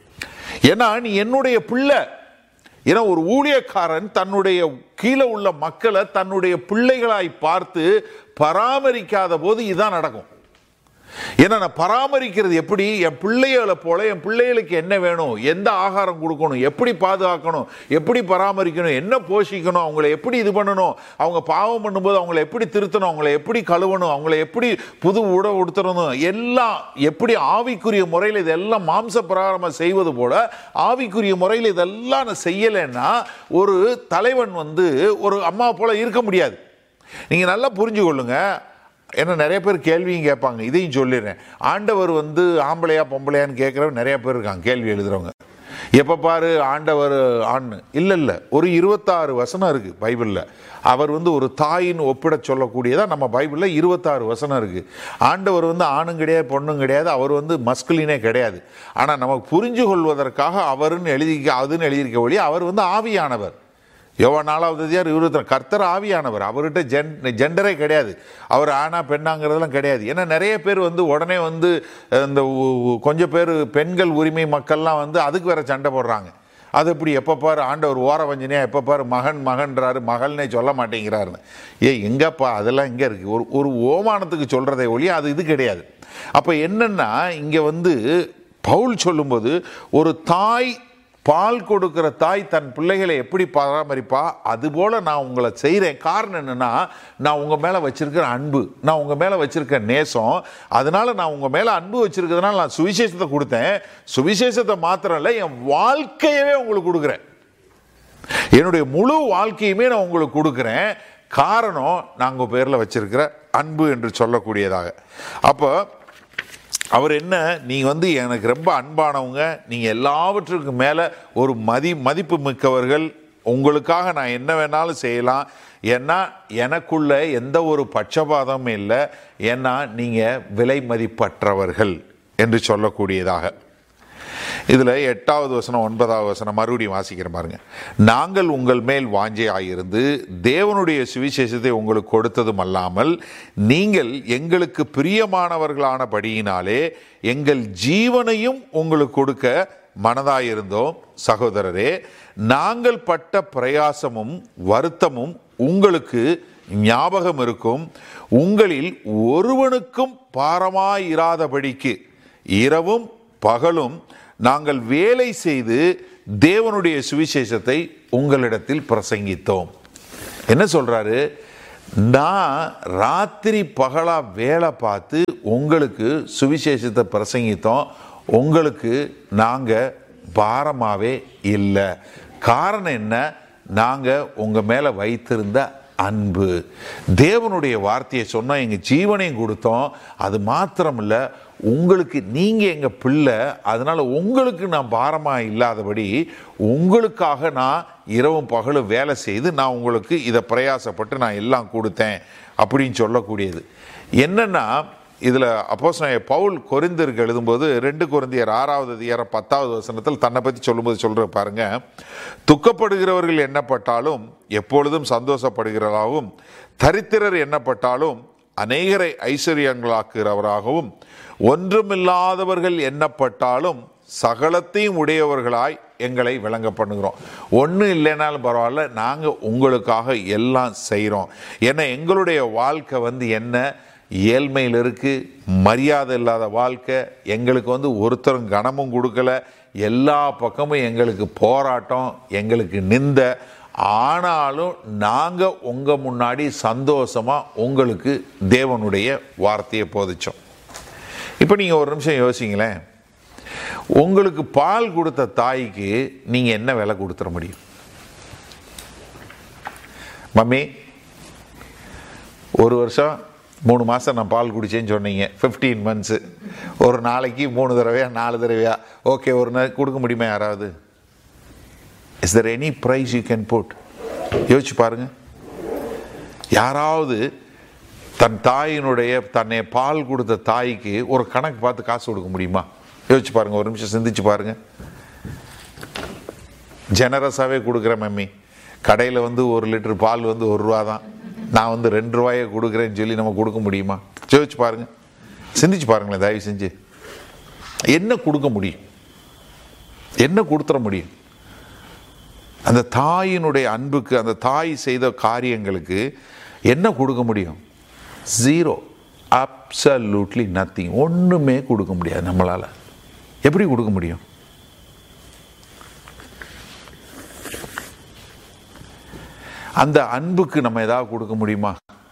ஏன்னா நீ என்னுடைய பிள்ளை ஏன்னா ஒரு ஊழியக்காரன் தன்னுடைய கீழே உள்ள மக்களை தன்னுடைய பிள்ளைகளாய் பார்த்து பராமரிக்காத போது இதான் நடக்கும் ஏன்னா நான் பராமரிக்கிறது எப்படி என் பிள்ளைகளை போல என் பிள்ளைகளுக்கு என்ன வேணும் எந்த ஆகாரம் கொடுக்கணும் எப்படி பாதுகாக்கணும் எப்படி பராமரிக்கணும் என்ன போஷிக்கணும் அவங்கள எப்படி இது பண்ணணும் அவங்க பாவம் பண்ணும்போது அவங்கள எப்படி திருத்தணும் அவங்கள எப்படி கழுவணும் அவங்கள எப்படி புது உடை உடுத்தணும் எல்லாம் எப்படி ஆவிக்குரிய முறையில் இதெல்லாம் மாம்ச பிரகாரமாக செய்வது போல ஆவிக்குரிய முறையில் இதெல்லாம் நான் செய்யலைன்னா ஒரு தலைவன் வந்து ஒரு அம்மா போல இருக்க முடியாது நீங்கள் நல்லா புரிஞ்சு கொள்ளுங்க ஏன்னா நிறைய பேர் கேள்வியும் கேட்பாங்க இதையும் சொல்லிடுறேன் ஆண்டவர் வந்து ஆம்பளையா பொம்பளையான்னு கேட்குறவங்க நிறைய பேர் இருக்காங்க கேள்வி எழுதுறவங்க எப்போ பாரு ஆண்டவர் ஆண் இல்லை இல்லை ஒரு இருபத்தாறு வசனம் இருக்குது பைபிளில் அவர் வந்து ஒரு தாயின் ஒப்பிட சொல்லக்கூடியதா நம்ம பைபிளில் இருபத்தாறு வசனம் இருக்குது ஆண்டவர் வந்து ஆணும் கிடையாது பொண்ணும் கிடையாது அவர் வந்து மஸ்குலினே கிடையாது ஆனால் நமக்கு புரிஞ்சு கொள்வதற்காக அவருன்னு எழுதி அதுன்னு எழுதியிருக்க வழி அவர் வந்து ஆவியானவர் யோவா நாலாவது அதிகாரம் இருபத்தி கர்த்தர் ஆவியானவர் அவர்கிட்ட ஜென் ஜெண்டரே கிடையாது அவர் ஆனா பெண்ணாங்கிறதெல்லாம் கிடையாது ஏன்னா நிறைய பேர் வந்து உடனே வந்து அஹ், இந்த உ- உ- கொஞ்சம் பேர் பெண்கள் உரிமை மக்கள்லாம் வந்து அதுக்கு வேற சண்டை போடுறாங்க அது எப்படி எப்போ பாரு ஆண்டவர் ஓர வஞ்சனையா எப்போ பாரு மகன் மகன்றாரு மகள்னே சொல்ல மாட்டேங்கிறாருன்னு ஏ எங்கப்பா அதெல்லாம் எங்கே இருக்குது ஒரு ஒரு ஓமானத்துக்கு சொல்கிறதே ஒழிய அது இது கிடையாது அப்போ என்னன்னா இங்கே வந்து பவுல் சொல்லும்போது ஒரு தாய் பால் கொடுக்கிற தாய் தன் பிள்ளைகளை எப்படி பராமரிப்பா அதுபோல நான் உங்களை செய்கிறேன் காரணம் என்னன்னா நான் உங்கள் மேலே வச்சிருக்கிற அன்பு நான் உங்கள் மேலே வச்சிருக்க நேசம் அதனால நான் உங்கள் மேலே அன்பு வச்சிருக்கிறதுனால நான் சுவிசேஷத்தை கொடுத்தேன் சுவிசேஷத்தை மாத்திரம் இல்லை என் வாழ்க்கையவே உங்களுக்கு கொடுக்குறேன் என்னுடைய முழு வாழ்க்கையுமே நான் உங்களுக்கு கொடுக்குறேன் காரணம் நான் உங்கள் பேரில் வச்சிருக்கிற அன்பு என்று சொல்லக்கூடியதாக அப்போ அவர் என்ன நீங்கள் வந்து எனக்கு ரொம்ப அன்பானவங்க நீங்கள் எல்லாவற்றுக்கும் மேலே ஒரு மதி மதிப்பு மிக்கவர்கள் உங்களுக்காக நான் என்ன வேணாலும் செய்யலாம் ஏன்னா எனக்குள்ள எந்த ஒரு பட்சபாதமும் இல்லை ஏன்னா நீங்கள் விலை மதிப்பற்றவர்கள் என்று சொல்லக்கூடியதாக இதில் எட்டாவது வசனம் ஒன்பதாவது வசனம் மறுபடியும் வாசிக்கிற பாருங்க நாங்கள் உங்கள் மேல் வாஞ்சையாயிருந்து தேவனுடைய சுவிசேஷத்தை உங்களுக்கு கொடுத்ததும் அல்லாமல் நீங்கள் எங்களுக்கு பிரியமானவர்களானபடியினாலே எங்கள் ஜீவனையும் உங்களுக்கு கொடுக்க மனதாயிருந்தோம் சகோதரரே நாங்கள் பட்ட பிரயாசமும் வருத்தமும் உங்களுக்கு ஞாபகம் இருக்கும் உங்களில் ஒருவனுக்கும் பாரமாயிராதபடிக்கு இரவும் பகலும் நாங்கள் வேலை செய்து தேவனுடைய சுவிசேஷத்தை உங்களிடத்தில் பிரசங்கித்தோம் என்ன சொல்றாரு நான் ராத்திரி பகலா வேலை பார்த்து உங்களுக்கு சுவிசேஷத்தை பிரசங்கித்தோம் உங்களுக்கு நாங்க பாரமாவே இல்லை காரணம் என்ன நாங்க உங்க மேல வைத்திருந்த அன்பு தேவனுடைய வார்த்தையை சொன்னோம் எங்க ஜீவனையும் கொடுத்தோம் அது மாத்திரமில்ல உங்களுக்கு நீங்க எங்க பிள்ளை அதனால உங்களுக்கு நான் பாரமா இல்லாதபடி உங்களுக்காக நான் இரவும் பகலும் வேலை செய்து நான் உங்களுக்கு இதை பிரயாசப்பட்டு நான் எல்லாம் கொடுத்தேன் அப்படின்னு சொல்லக்கூடியது என்னன்னா இதுல அப்போஸ் பவுல் கொரிந்திற்கு எழுதும்போது ரெண்டு கொரிந்தியர் ஆறாவது அதிகாரம் பத்தாவது வசனத்தில் தன்னை பத்தி சொல்லும்போது சொல்ற பாருங்க துக்கப்படுகிறவர்கள் எண்ணப்பட்டாலும் எப்பொழுதும் சந்தோஷப்படுகிறவராகவும் தரித்திரர் எண்ணப்பட்டாலும் அநேகரை ஐஸ்வர்யங்களாக்குகிறவராகவும் ஒன்றுமில்லாதவர்கள் எண்ணப்பட்டாலும் சகலத்தையும் உடையவர்களாய் எங்களை விளங்க பண்ணுகிறோம் ஒன்றும் இல்லைனாலும் பரவாயில்ல நாங்கள் உங்களுக்காக எல்லாம் செய்கிறோம் ஏன்னா எங்களுடைய வாழ்க்கை வந்து என்ன ஏழ்மையில் இருக்கு மரியாதை இல்லாத வாழ்க்கை எங்களுக்கு வந்து ஒருத்தரும் கனமும் கொடுக்கல எல்லா பக்கமும் எங்களுக்கு போராட்டம் எங்களுக்கு நிந்த ஆனாலும் நாங்கள் உங்கள் முன்னாடி சந்தோஷமாக உங்களுக்கு தேவனுடைய வார்த்தையை போதிச்சோம் இப்போ நீங்கள் ஒரு நிமிஷம் யோசிங்களேன் உங்களுக்கு பால் கொடுத்த தாய்க்கு நீங்கள் என்ன விலை கொடுத்துட முடியும் மம்மி ஒரு வருஷம் மூணு மாதம் நான் பால் குடிச்சேன்னு சொன்னீங்க ஃபிஃப்டீன் மந்த்ஸு ஒரு நாளைக்கு மூணு தடவையா நாலு தடவையா ஓகே ஒரு நாள் கொடுக்க முடியுமா யாராவது is there any price you can put யோசிச்சு பாருங்க யாராவது தன் தாயினுடைய தன்னை பால் கொடுத்த தாய்க்கு ஒரு கணக்கு பார்த்து காசு கொடுக்க முடியுமா யோசிச்சு பாருங்க ஒரு நிமிஷம் சிந்திச்சு பாருங்க ஜெனரஸாகவே கொடுக்குறேன் மம்மி கடையில் வந்து ஒரு லிட்டர் பால் வந்து ஒரு ரூபா தான் நான் வந்து ரெண்டு ரூபாயை கொடுக்குறேன்னு சொல்லி நம்ம கொடுக்க முடியுமா யோசிச்சு பாருங்க சிந்திச்சு பாருங்களேன் தயவு செஞ்சு என்ன கொடுக்க முடியும் என்ன கொடுத்துட முடியும் அந்த தாயினுடைய அன்புக்கு அந்த தாய் செய்த காரியங்களுக்கு என்ன கொடுக்க முடியும் ஜீரோ அப்சல்யூட்லி நத்திங் ஒன்றுமே கொடுக்க முடியாது நம்மளால் எப்படி கொடுக்க முடியும் அந்த அன்புக்கு நம்ம ஏதாவது கொடுக்க முடியுமா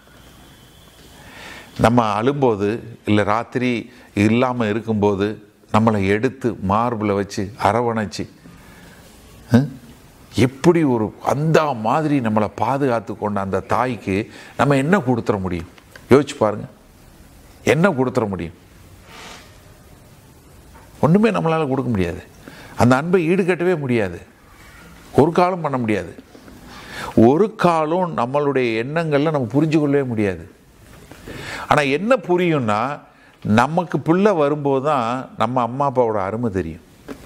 நம்ம அழும்போது இல்லை ராத்திரி இல்லாமல் இருக்கும்போது நம்மளை எடுத்து மார்பில் வச்சு அரவணைச்சு ஹம், எப்படி ஒரு அந்த மாதிரி நம்மளை பாதுகாத்து கொண்ட அந்த தாய்க்கு நம்ம என்ன கொடுத்துட முடியும் யோசிச்சு பாருங்க என்ன கொடுத்துட முடியும் ஒன்றுமே நம்மளால் கொடுக்க முடியாது அந்த அன்பை ஈடுகட்டவே முடியாது ஒரு காலம் பண்ண முடியாது ஒரு காலம் நம்மளுடைய எண்ணங்களில் நம்ம புரிஞ்சு கொள்ளவே முடியாது ஆனால் என்ன புரியும்னா நமக்கு பிள்ளை வரும்போது தான் நம்ம அம்மா அப்பாவோட அருமை தெரியும்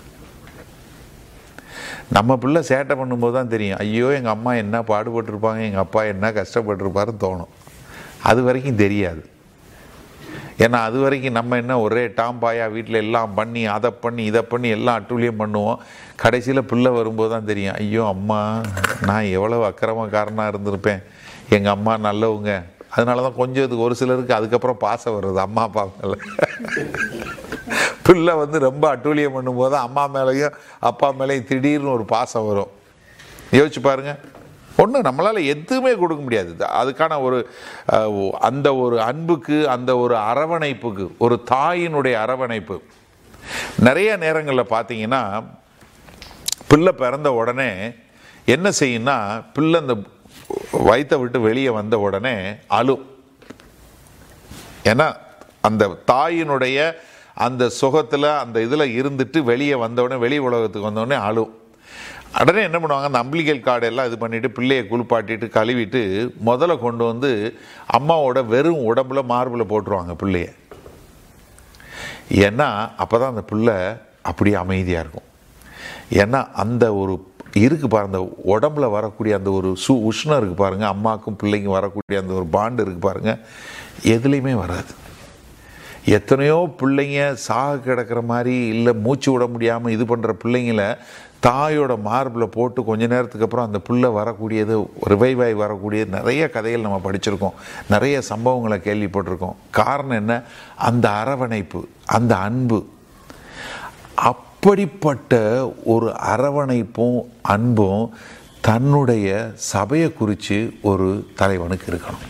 நம்ம பிள்ளை சேட்டை பண்ணும்போது தான் தெரியும் ஐயோ எங்கள் அம்மா என்ன பாடுபட்டிருப்பாங்க எங்கள் அப்பா என்ன கஷ்டப்பட்டிருப்பாருன்னு தோணும் அது வரைக்கும் தெரியாது ஏன்னா அது வரைக்கும் நம்ம என்ன ஒரே டாம்பாயா வீட்டில் எல்லாம் பண்ணி அதை பண்ணி இதை பண்ணி எல்லாம் அட்டூழியம் பண்ணுவோம் கடைசியில் பிள்ளை வரும்போது தான் தெரியும் ஐயோ அம்மா நான் எவ்வளவு அக்கிரமக்காரனாக இருந்திருப்பேன் எங்கள் அம்மா நல்லவங்க அதனால தான் கொஞ்சம் இதுக்கு ஒரு சிலருக்கு அதுக்கப்புறம் பாசம் வருது அம்மா அப்பா மேலே பிள்ளை வந்து ரொம்ப அட்டூழியம் பண்ணும்போது அம்மா மேலேயும் அப்பா மேலேயும் திடீர்னு ஒரு பாசம் வரும் யோசிச்சு பாருங்க ஒன்று நம்மளால் எதுவுமே கொடுக்க முடியாது இது- அதுக்கான ஒரு அஹ், ஒ- அந்த ஒரு அன்புக்கு அந்த ஒரு அரவணைப்புக்கு ஒரு தாயினுடைய அரவணைப்பு நிறைய நேரங்களில் பார்த்தீங்கன்னா பிள்ளை பிறந்த உடனே என்ன செய்யும்னா பிள்ளை அந்த வயித்தை விட்டு வெளியே வந்த உடனே அழும் ஏன்னா அந்த தாயினுடைய அந்த சுகத்தில் அந்த இதில் இருந்துட்டு வெளியே வந்தவுடனே வெளி உலகத்துக்கு வந்தவுடனே அழும் உடனே என்ன பண்ணுவாங்க அந்த அம்பிளிகல் கார்டு எல்லாம் இது பண்ணிட்டு பிள்ளையை குளிப்பாட்டிட்டு கழுவிட்டு முதல்ல கொண்டு வந்து அம்மாவோட வெறும் உடம்புல மார்பில் போட்டுருவாங்க பிள்ளைய ஏன்னா அப்போ தான் அந்த பிள்ளை அப்படியே அமைதியாக இருக்கும் ஏன்னா அந்த ஒரு இருக்கு பாருங்க அந்த உடம்புல வரக்கூடிய அந்த ஒரு சு உஷ்ணம் இருக்கு பாருங்க அம்மாக்கும் பிள்ளைக்கும் வரக்கூடிய அந்த ஒரு பாண்டு இருக்கு பாருங்க எதுலேயுமே வராது எத்தனையோ பிள்ளைங்க சாக கிடக்கிற மாதிரி இல்லை மூச்சு விட முடியாமல் இது பண்ணுற பிள்ளைங்கள தாயோட மார்பில் போட்டு கொஞ்ச நேரத்துக்கு அப்புறம் அந்த பிள்ளை வரக்கூடியது ரிவைவ் ஆகி வரக்கூடிய நிறைய கதைகள் நம்ம படிச்சிருக்கோம் நிறைய சம்பவங்களை கேள்விப்பட்டிருக்கோம் காரணம் என்ன அந்த அரவணைப்பு அந்த அன்பு அப்படிப்பட்ட ஒரு அரவணைப்பும் அன்பும் தன்னுடைய சபையை குறித்து ஒரு தலைவனுக்கு இருக்கணும்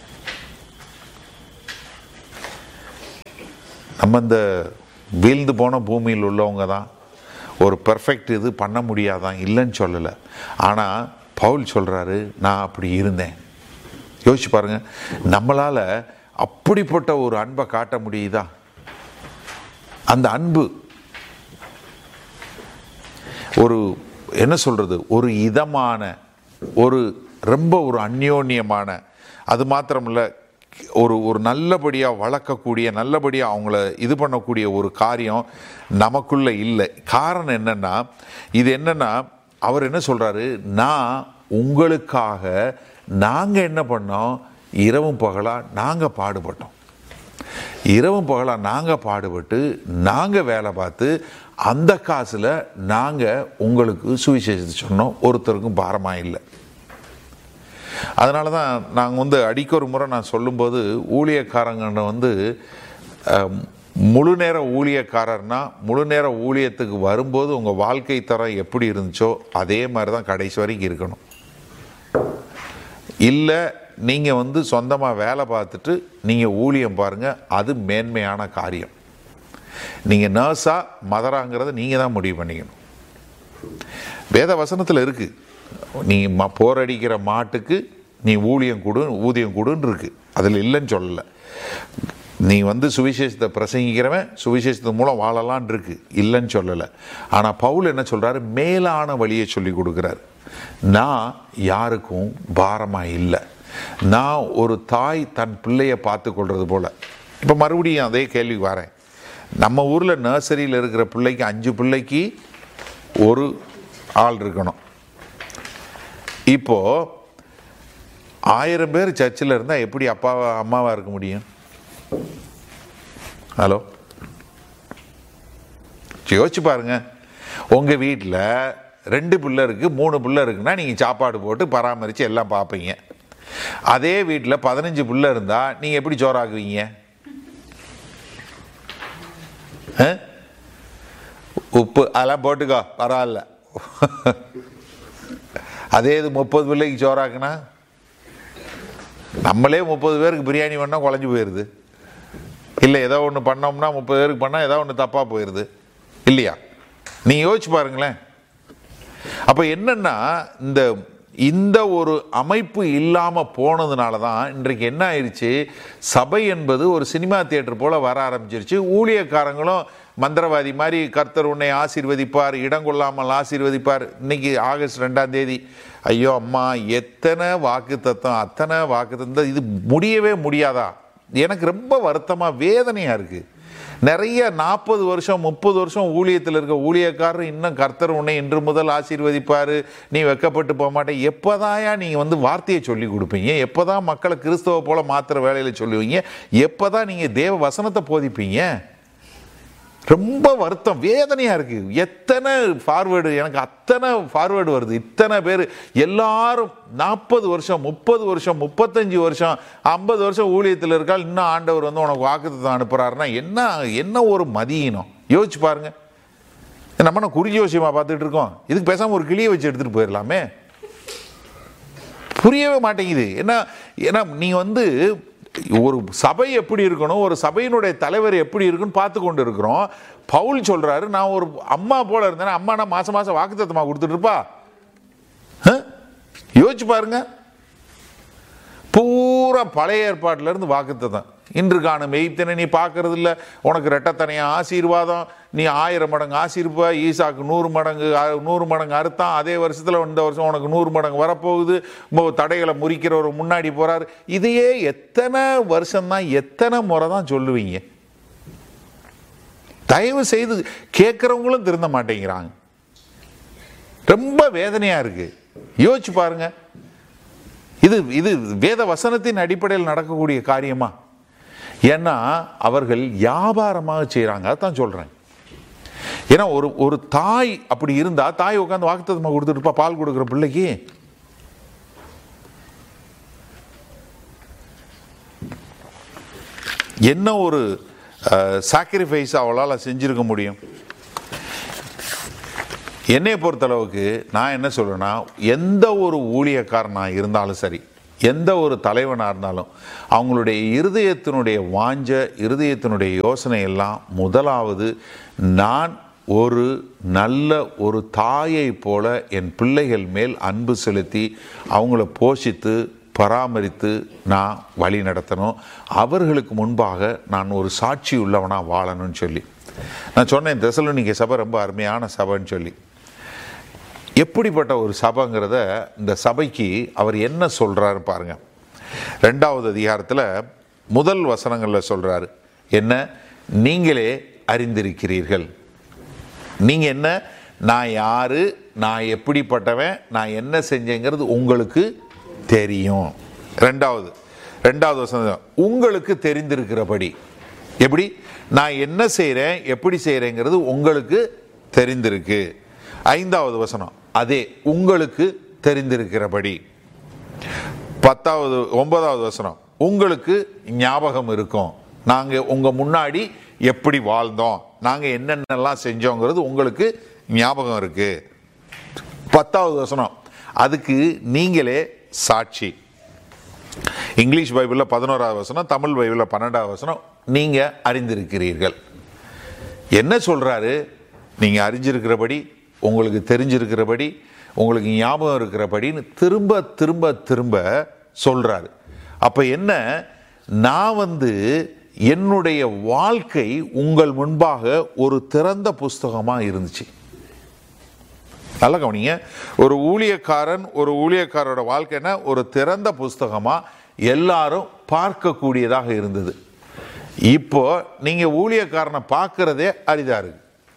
நம்ம இந்த வீழ்ந்து போன பூமியில் உள்ளவங்க தான் ஒரு பெர்ஃபெக்ட் இது பண்ண முடியாதான் இல்லைன்னு சொல்லலை ஆனால் பவுல் சொல்கிறாரு நான் அப்படி இருந்தேன் யோசிச்சு பாருங்க நம்மளால் அப்படிப்பட்ட ஒரு அன்பை காட்ட முடியுதா அந்த அன்பு ஒரு என்ன சொல்கிறது ஒரு இதமான ஒரு ரொம்ப ஒரு அந்யோன்யமான அது மாத்திரமில்ல ஒரு ஒரு நல்லபடியாக வளர்க்கக்கூடிய நல்லபடியாக அவங்கள இது பண்ணக்கூடிய ஒரு காரியம் நமக்குள்ளே இல்லை காரணம் என்னென்னா இது என்னென்னா அவர் என்ன சொல்கிறாரு நான் உங்களுக்காக நாங்கள் என்ன பண்ணோம் இரவும் பகலாக நாங்கள் பாடுபட்டோம் இரவும் பகலாக நாங்கள் பாடுபட்டு நாங்கள் வேலை பார்த்து அந்த காசில் நாங்கள் உங்களுக்கு சுவிசேஷத்தை சொன்னோம் ஒருத்தருக்கும் பாரமாக இல்லை அதனால தான் நாங்கள் வந்து அடிக்க ஒரு முறை நான் சொல்லும்போது ஊழியக்காரங்கன்னு வந்து அஹ், முழு நேர ஊழியக்காரர்னா முழு நேர ஊழியத்துக்கு வரும்போது உங்கள் வாழ்க்கை தரம் எப்படி இருந்துச்சோ அதே மாதிரி தான் கடைசி வரைக்கும் இருக்கணும் இல்லை நீங்கள் வந்து சொந்தமாக வேலை பார்த்துட்டு நீங்கள் ஊழியம் பாருங்கள் அது மேன்மையான காரியம் நீங்கள் நர்ஸா மதராங்கிறத நீங்கள் தான் முடிவு பண்ணிக்கணும் வேத வசனத்தில் இருக்குது நீ ம போரடிக்கிற மாட்டுக்கு நீ ஊழியம் கொடு ஊதியம் கொடுன்னு இருக்கு அதில் இல்லைன்னு சொல்லலை நீ வந்து சுவிசேஷத்தை பிரசங்கிக்கிறவன் சுவிசேஷத்து மூலம் வாழலான் இருக்கு இல்லைன்னு சொல்லலை ஆனால் பவுல் என்ன சொல்றாரு மேலான வழியை சொல்லி கொடுக்குறாரு நான் யாருக்கும் பாரமாக இல்லை நான் ஒரு தாய் தன் பிள்ளையை பார்த்து கொள்றது போல இப்போ மறுபடியும் அதே கேள்வி வரேன் நம்ம ஊரில் நர்சரியில் இருக்கிற பிள்ளைக்கு அஞ்சு பிள்ளைக்கு ஒரு ஆள் இருக்கணும் இப்போ ஆயிரம் பேர் சர்ச்சில் இருந்தால் எப்படி அப்பாவா அம்மாவா இருக்க முடியும் ஹலோ யோசிச்சு பாருங்க உங்கள் வீட்டில் ரெண்டு பிள்ளை இருக்கு மூணு பிள்ளை இருக்குன்னா நீங்கள் சாப்பாடு போட்டு பராமரித்து எல்லாம் பார்ப்பீங்க அதே வீட்டில் பதினஞ்சு பிள்ளை இருந்தால் நீங்கள் எப்படி சோறாக்குவீங்க ஆ? உப்பு அதெல்லாம் போட்டுக்கோ பரவாயில்ல அதே இது முப்பது பிள்ளைக்கு சோறாக்குனா நம்மளே முப்பது பேருக்கு பிரியாணி பண்ணால் குழஞ்சு போயிடுது இல்லை ஏதோ ஒன்று பண்ணோம்னா முப்பது பேருக்கு பண்ணால் ஏதோ ஒன்று தப்பாக போயிடுது இல்லையா நீ யோசிச்சு பாருங்களேன் அப்போ என்னன்னா இந்த இந்த ஒரு அமைப்பு இல்லாமல் போனதுனால தான் இன்றைக்கு என்ன ஆயிடுச்சு சபை என்பது ஒரு சினிமா தியேட்டர் போல வர ஆரம்பிச்சிருச்சு ஊழியக்காரங்களும் மந்திரவாதி மாதிரி கர்த்தர் உன்னை ஆசீர்வதிப்பார் இடம் கொள்ளாமல் ஆசீர்வதிப்பார் இன்னைக்கு ஆகஸ்ட் ரெண்டாம் தேதி ஐயோ அம்மா எத்தனை வாக்கு தத்தம் அத்தனை வாக்கு தத்தம் இது முடியவே முடியாதா எனக்கு ரொம்ப வருத்தமாக வேதனையாக இருக்குது நிறைய நாற்பது வருஷம் முப்பது வருஷம் ஊழியத்தில் இருக்க ஊழியக்காரர் இன்னும் கர்த்தர் உன்னை இன்று முதல் ஆசீர்வதிப்பார் நீ வெக்கப்பட்டு போக மாட்டே எப்போதாயா நீங்கள் வந்து வார்த்தையை சொல்லி கொடுப்பீங்க எப்போதான் மக்களை கிறிஸ்தவ போல மாத்திர வேலையில் சொல்லுவீங்க எப்போதான் நீங்கள் தேவ வசனத்தை போதிப்பீங்க ரொம்ப வருத்தம் வேதனையாக இருக்குது எத்தனை ஃபார்வேர்டு எனக்கு அத்தனை ஃபார்வேர்டு வருது இத்தனை பேர் எல்லாரும் நாற்பது வருஷம் முப்பது வருஷம் முப்பத்தஞ்சு வருஷம் ஐம்பது வருஷம் ஊழியத்தில் இருக்கால் இன்னும் ஆண்டவர் வந்து உனக்கு வாக்குத்தத்தம் அனுப்புகிறாருன்னா என்ன என்ன ஒரு மதியினம் யோசிச்சு பாருங்க நம்ம என்ன குறி ஜோசியமாக பார்த்துட்டு இருக்கோம் இதுக்கு பேசாமல் ஒரு கிளியை வச்சு எடுத்துகிட்டு போயிடலாமே புரியவே மாட்டேங்குது ஏன்னா ஏன்னா நீ வந்து ஒரு சபை எப்படி இருக்கணும் ஒரு சபையினுடைய தலைவர் எப்படி இருக்குன்னு பார்த்து கொண்டு இருக்கிறோம் பவுல் சொல்றாரு நான் ஒரு அம்மா போல இருந்தேன் அம்மா நான் மாசம் மாசம் வாக்குத்தத்தமா கொடுத்துட்டு இருப்பா ஆ? யோசிச்சு பாருங்க பூரா பழைய ஏற்பாட்டில இருந்து வாக்குத்தத்தம் இன்று காணும் மெய்த்தனை நீ பார்க்கறது இல்ல உனக்கு ரெட்டத்தனையா ஆசீர்வாதம் நீ ஆயிரம் மடங்கு ஆசீர்வா ஈசாக்கு நூறு மடங்கு அ- நூறு மடங்கு அறுத்தான் அதே வருஷத்துல இந்த வருஷம் உனக்கு நூறு மடங்கு வரப்போகுது மோ- தடைகளை முறிக்கிறவர் முன்னாடி போறாரு இதையே எத்தனை வருஷம்தான் எத்தனை முறை தான் சொல்லுவீங்க தயவு செய்து கேட்குறவங்களும் திருந்த மாட்டேங்கிறாங்க ரொம்ப வேதனையா இருக்கு யோசிச்சு பாருங்க இது இது வேத வசனத்தின் அடிப்படையில் நடக்கக்கூடிய காரியமா ஏன்னா அவர்கள் வியாபாரமாக செய்கிறாங்க அதான் சொல்கிறேன் ஏன்னா ஒரு ஒரு தாய் அப்படி இருந்தா தாய் உட்காந்து வாக்குத்தத்தமா கொடுத்துட்டு இருப்பா பால் கொடுக்குற பிள்ளைக்கு என்ன ஒரு சாக்ரிஃபைஸ் அவளால் செஞ்சிருக்க முடியும் என்னை பொறுத்தளவுக்கு நான் என்ன சொல்றேன்னா எந்த ஒரு ஊழியக்காரனாக இருந்தாலும் சரி எந்த ஒரு தலைவனாக இருந்தாலும் அவங்களுடைய இருதயத்தினுடைய வாஞ்ச இருதயத்தினுடைய யோசனை எல்லாம் முதலாவது நான் ஒரு நல்ல ஒரு தாயை போல என் பிள்ளைகள் மேல் அன்பு செலுத்தி அவங்கள போஷித்து பராமரித்து நான் வழி நடத்தணும் அவர்களுக்கு முன்பாக நான் ஒரு சாட்சி உள்ளவனாக வாழணும்னு சொல்லி நான் சொன்னேன் தெசலோனிக்க சபை ரொம்ப அருமையான சபைன்னு சொல்லி எப்படிப்பட்ட ஒரு சபைங்கிறத இந்த சபைக்கு அவர் என்ன சொல்றாரு பாருங்க ரெண்டாவது அதிகாரத்தில் முதல் வசனங்களில் சொல்றாரு என்ன நீங்களே அறிந்திருக்கிறீர்கள் நீங்க என்ன நான் யாரு நான் எப்படிப்பட்டவன் நான் என்ன செஞ்சேங்கிறது உங்களுக்கு தெரியும் ரெண்டாவது ரெண்டாவது வசனம் உங்களுக்கு தெரிந்திருக்கிறபடி எப்படி நான் என்ன செய்கிறேன் எப்படி செய்கிறேங்கிறது உங்களுக்கு தெரிந்திருக்கு ஐந்தாவது வசனம் அதே உங்களுக்கு தெரிந்திருக்கிறபடி பத்தாவது ஒன்பதாவது வசனம் உங்களுக்கு ஞாபகம் இருக்கும் நாங்கள் உங்கள் முன்னாடி எப்படி வாழ்ந்தோம் நாங்கள் என்னென்னலாம் செஞ்சோங்கிறது உங்களுக்கு ஞாபகம் இருக்கு பத்தாவது வசனம் அதுக்கு நீங்களே சாட்சி இங்கிலீஷ் பைபிளில் பதினோராவது வசனம் தமிழ் பைபிளில் பன்னெண்டாவது வசனம் நீங்கள் அறிந்திருக்கிறீர்கள் என்ன சொல்றாரு நீங்க அறிஞ்சிருக்கிறபடி உங்களுக்கு தெரிஞ்சிருக்கிறபடி உங்களுக்கு ஞாபகம் இருக்கிறபடின்னு திரும்ப திரும்ப திரும்ப சொல்றாரு அப்ப என்ன நான் வந்து என்னுடைய வாழ்க்கை உங்கள் முன்பாக ஒரு திறந்த புஸ்தகமா இருந்துச்சு நல்லா கவனிங்க ஒரு ஊழியக்காரன் ஒரு ஊழியக்காரோட வாழ்க்கைன்னா ஒரு திறந்த புஸ்தகமா எல்லாரும் பார்க்கக்கூடியதாக இருந்தது இப்போ நீங்க ஊழியக்காரனை பார்க்கறதே அரிதா இருக்கு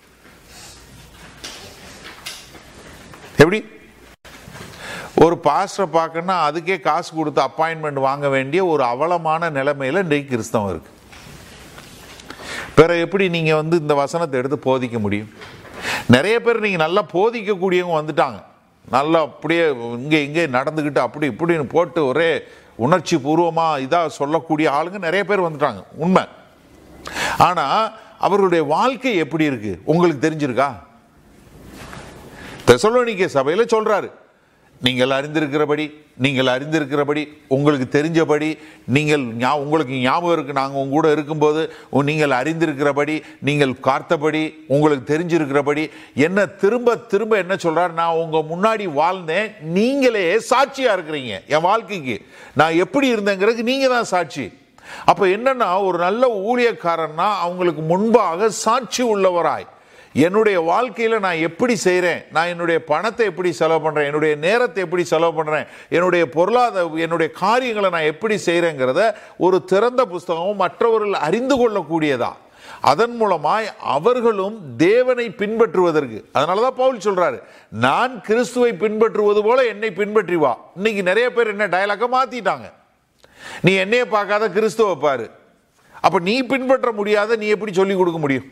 எப்படி ஒரு பாஸ்டரை பார்க்கணும்னா அதுக்கே காசு கொடுத்து அப்பாயின்மெண்ட் வாங்க வேண்டிய ஒரு அவலமான நிலைமையில இன்றைக்கு கிறிஸ்தவம் இருக்கு பிற எப்படி நீங்க வந்து இந்த வசனத்தை எடுத்து போதிக்க முடியும் நிறைய பேர் நீங்க நல்லா போதிக்கக்கூடியவங்க வந்துட்டாங்க நல்லா அப்படியே இங்கே இங்கே நடந்துக்கிட்டு அப்படி இப்படின்னு போட்டு ஒரே உணர்ச்சி பூர்வமா இதாக சொல்லக்கூடிய ஆளுங்க நிறைய பேர் வந்துட்டாங்க உண்மை ஆனா அவருடைய வாழ்க்கை எப்படி இருக்கு உங்களுக்கு தெரிஞ்சிருக்கா தெசலோனிக்கே சபையில சொல்றாரு நீங்கள் அறிந்திருக்கிறபடி நீங்கள் அறிந்திருக்கிறபடி உங்களுக்கு தெரிஞ்சபடி நீங்கள் ஞா- உங்களுக்கு ஞாபகம் இருக்கு நாங்கள் உங்க கூட இருக்கும்போது உ- நீங்கள் அறிந்திருக்கிறபடி நீங்கள் பார்த்தபடி உங்களுக்கு தெரிஞ்சிருக்கிறபடி என்ன திரும்ப திரும்ப என்ன சொல்றாரு நான் உங்க முன்னாடி வாழ்ந்தேன் நீங்களே சாட்சியா இருக்கிறீங்க என் வாழ்க்கைக்கு நான் எப்படி இருந்தேங்கிறதுக்கு நீங்க தான் சாட்சி அப்ப என்னன்னா ஒரு நல்ல ஊழியக்காரன்னா அவங்களுக்கு முன்பாக சாட்சி உள்ளவராய் என்னுடைய வாழ்க்கையில் நான் எப்படி செய்கிறேன் நான் என்னுடைய பணத்தை எப்படி செலவு பண்ணுறேன் என்னுடைய நேரத்தை எப்படி செலவு பண்ணுறேன் என்னுடைய பொருளாதார என்னுடைய காரியங்களை நான் எப்படி செய்கிறேங்கிறத ஒரு திறந்த புஸ்தகமும் மற்றவர்கள் அறிந்து கொள்ளக்கூடியதா அதன் மூலமாய் அவர்களும் தேவனை பின்பற்றுவதற்கு அதனால தான் பவுல் சொல்றாரு நான் கிறிஸ்துவை பின்பற்றுவது போல என்னை பின்பற்றி வா இன்னைக்கு நிறைய பேர் என்ன டயலாக மாத்திட்டாங்க நீ என்னைய பார்க்காத கிறிஸ்துவை பாரு அப்ப நீ பின்பற்ற முடியாத நீ எப்படி சொல்லி கொடுக்க முடியும்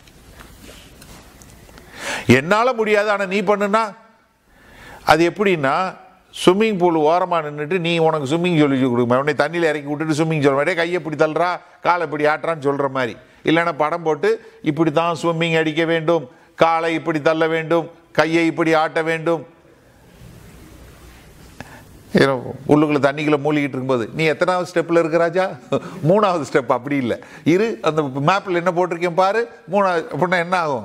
என்னால முடியாது ஆனா நீ பண்ணுனா அது எப்படின்னா ஸ்விம்மிங் பூல் ஓரமாக நின்றுட்டு நீ உனக்கு ஸ்விம்மிங் சொல்லி கொடுக்க உடனே தண்ணியில் இறக்கி விட்டுட்டு ஸ்விம்மிங் சொல்ல மாட்டே கையை இப்படி தள்ளுறா காலை இப்படி ஆட்டுறான்னு சொல்கிற மாதிரி இல்லைன்னா படம் போட்டு இப்படி தான் ஸ்விம்மிங் அடிக்க வேண்டும் காலை இப்படி தள்ள வேண்டும் கையை இப்படி ஆட்ட வேண்டும் ஏன்னா, உள்ளுக்குள்ள தண்ணிக்குள்ள மூழ்கிட்டு இருக்கும்போது நீ எத்தனாவது ஸ்டெப்பில் இருக்க ராஜா மூணாவது ஸ்டெப் அப்படி இல்லை இரு அந்த மேப்பில் என்ன போட்டிருக்கேன் பாரு மூணாவது அப்படின்னா என்ன ஆகும்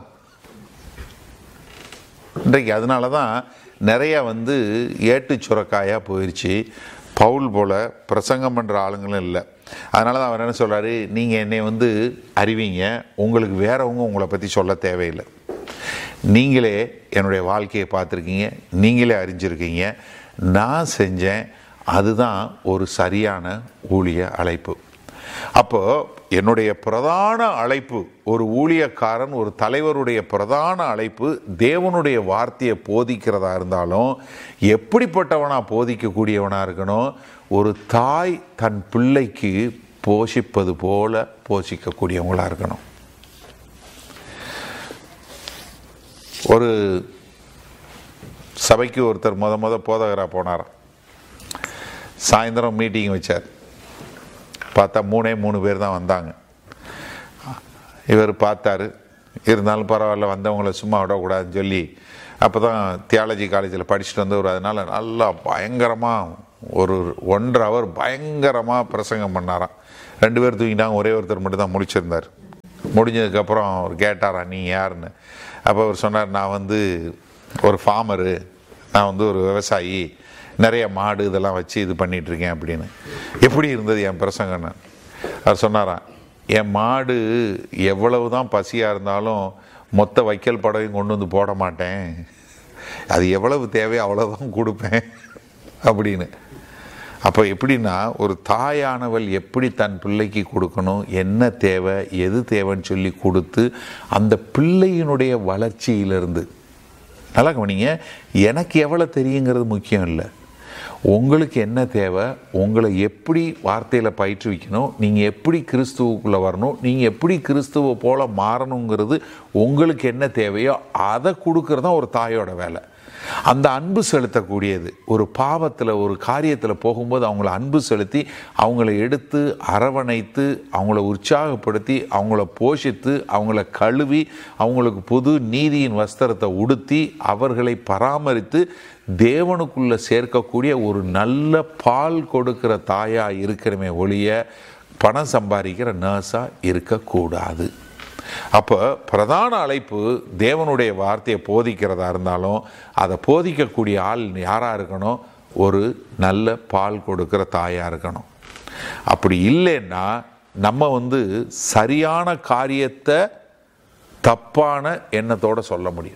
இன்றைக்கு அதனால தான் நிறைய வந்து ஏட்டு சுரக்காயாக போயிடுச்சு பவுல் போல பிரசங்கம் பண்ணுற ஆளுங்களும் இல்லை அதனால தான் அவர் என்ன சொல்கிறாரு நீங்கள் என்னை வந்து அறிவீங்க உங்களுக்கு வேறவங்க உங்களை பற்றி சொல்ல தேவையில்லை நீங்களே என்னுடைய வாழ்க்கையை பார்த்துருக்கீங்க நீங்களே அறிஞ்சிருக்கீங்க நான் செஞ்சேன் அதுதான் ஒரு சரியான ஊழிய அழைப்பு அப்போ என்னுடைய பிரதான அழைப்பு ஒரு ஊழியக்காரன் ஒரு தலைவருடைய பிரதான அழைப்பு தேவனுடைய வார்த்தையை போதிக்கிறதா இருந்தாலும் எப்படிப்பட்டவனா போதிக்கக்கூடியவனா இருக்கணும் ஒரு தாய் தன் பிள்ளைக்கு போஷிப்பது போல போஷிக்கக்கூடியவங்களா இருக்கணும் ஒரு சபைக்கு ஒருத்தர் முத முத போதகராக போனாராம் சாயந்தரம் மீட்டிங் வச்சார் பார்த்தா மூணே மூணு பேர் தான் வந்தாங்க இவர் பார்த்தாரு இருந்தாலும் பரவாயில்ல வந்தவங்கள சும்மா விடக்கூடாதுன்னு சொல்லி அப்போ தான் தியாலஜி காலேஜில் படிச்சுட்டு வந்தவர் அதனால் நல்லா பயங்கரமாக ஒரு ஒன்றரை ஹவர் பயங்கரமாக பிரசங்கம் பண்ணாராம் ரெண்டு பேர் தூங்கிட்டாங்க ஒரே ஒருத்தர் மட்டும் தான் முடிச்சிருந்தார் முடிஞ்சதுக்கப்புறம் அவர் கேட்டாரா நீ யாருன்னு அப்போ அவர் சொன்னார் நான் வந்து ஒரு ஃபார்மரு நான் வந்து ஒரு விவசாயி நிறைய மாடு இதெல்லாம் வச்சு இது பண்ணிட்டு இருக்கேன் அப்படின்னு எப்படி இருந்தது என் பிரசங்கன்னு அவர் சொன்னாராம் என் மாடு எவ்வளவு தான் பசியாக இருந்தாலும் மொத்த வைக்கல் படவையும் கொண்டு வந்து போட மாட்டேன் அது எவ்வளவு தேவையோ அவ்வளோதான் கொடுப்பேன் அப்படின்னு அப்போ எப்படின்னா ஒரு தாயானவள் எப்படி தன் பிள்ளைக்கு கொடுக்கணும் என்ன தேவை எது தேவைன்னு சொல்லி கொடுத்து அந்த பிள்ளையினுடைய வளர்ச்சியிலிருந்து நல்லா கவனிங்க எனக்கு எவ்வளோ தெரியுங்கிறது முக்கியம் இல்லை உங்களுக்கு என்ன தேவை உங்களை எப்படி வார்த்தையில் பயிற்றுவிக்கணும் நீங்கள் எப்படி கிறிஸ்துவுக்குள்ளே வரணும் நீங்கள் எப்படி கிறிஸ்துவை போல மாறணுங்கிறது உங்களுக்கு என்ன தேவையோ அதை கொடுக்கறது தான் ஒரு தாயோட வேலை அந்த அன்பு செலுத்தக்கூடியது ஒரு பாவத்தில் ஒரு காரியத்தில் போகும்போது அவங்கள அன்பு செலுத்தி அவங்கள எடுத்து அரவணைத்து அவங்கள உற்சாகப்படுத்தி அவங்கள போஷித்து அவங்கள கழுவி அவங்களுக்கு புது நீதியின் வஸ்திரத்தை உடுத்தி அவர்களை பராமரித்து தேவனுக்குள்ள சேர்க்கக்கூடிய ஒரு நல்ல பால் கொடுக்கிற தாயா இருக்கிறமே ஒழிய பணம் சம்பாதிக்கிற நர்ஸாக இருக்கக்கூடாது அப்போ பிரதான அழைப்பு தேவனுடைய வார்த்தையை போதிக்கிறதா இருந்தாலும் அதை போதிக்கக்கூடிய ஆள் யாராக இருக்கணும் ஒரு நல்ல பால் கொடுக்கிற தாயாக இருக்கணும் அப்படி இல்லைன்னா நம்ம வந்து சரியான காரியத்தை தப்பான எண்ணத்தோட சொல்ல முடியும்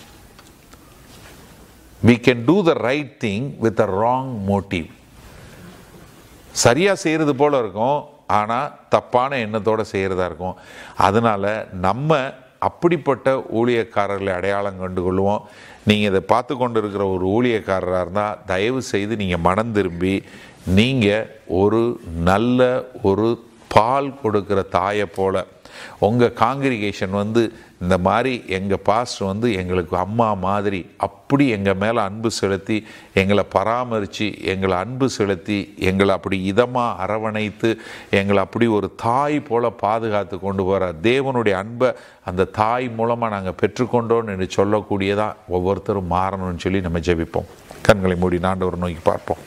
we can do the right thing with a wrong motive சரியாக செய்கிறது போல இருக்கும் ஆனால் தப்பான எண்ணத்தோட செய்கிறதா இருக்கும் அதனால நம்ம அப்படிப்பட்ட ஊழியக்காரர்களை அடையாளம் கண்டு கொள்வோம் நீங்கள் இதை பார்த்து கொண்டு இருக்கிற ஒரு ஊழியக்காரராக இருந்தால் தயவு செய்து நீங்கள் மனம் திரும்பி நீங்கள் ஒரு நல்ல ஒரு பால் கொடுக்கிற தாயை போல உங்கள் காங்கிரிகேஷன் வந்து இந்த மாதிரி எங்கள் பாஸ்டர் வந்து எங்களுக்கு அம்மா மாதிரி அப்படி எங்கள் மேலே அன்பு செலுத்தி எங்களை பராமரித்து எங்களை அன்பு செலுத்தி எங்களை அப்படி இதமாக அரவணைத்து எங்களை அப்படி ஒரு தாய் போல பாதுகாத்து கொண்டு போகிற தேவனுடைய அன்பை அந்த தாய் மூலமாக நாங்கள் பெற்றுக்கொண்டோன்னு என்று சொல்லக்கூடியதாக ஒவ்வொருத்தரும் மாறணும்னு சொல்லி நம்ம ஜெபிப்போம் கண்களை மூடி நாண்டவர் நோக்கி பார்ப்போம்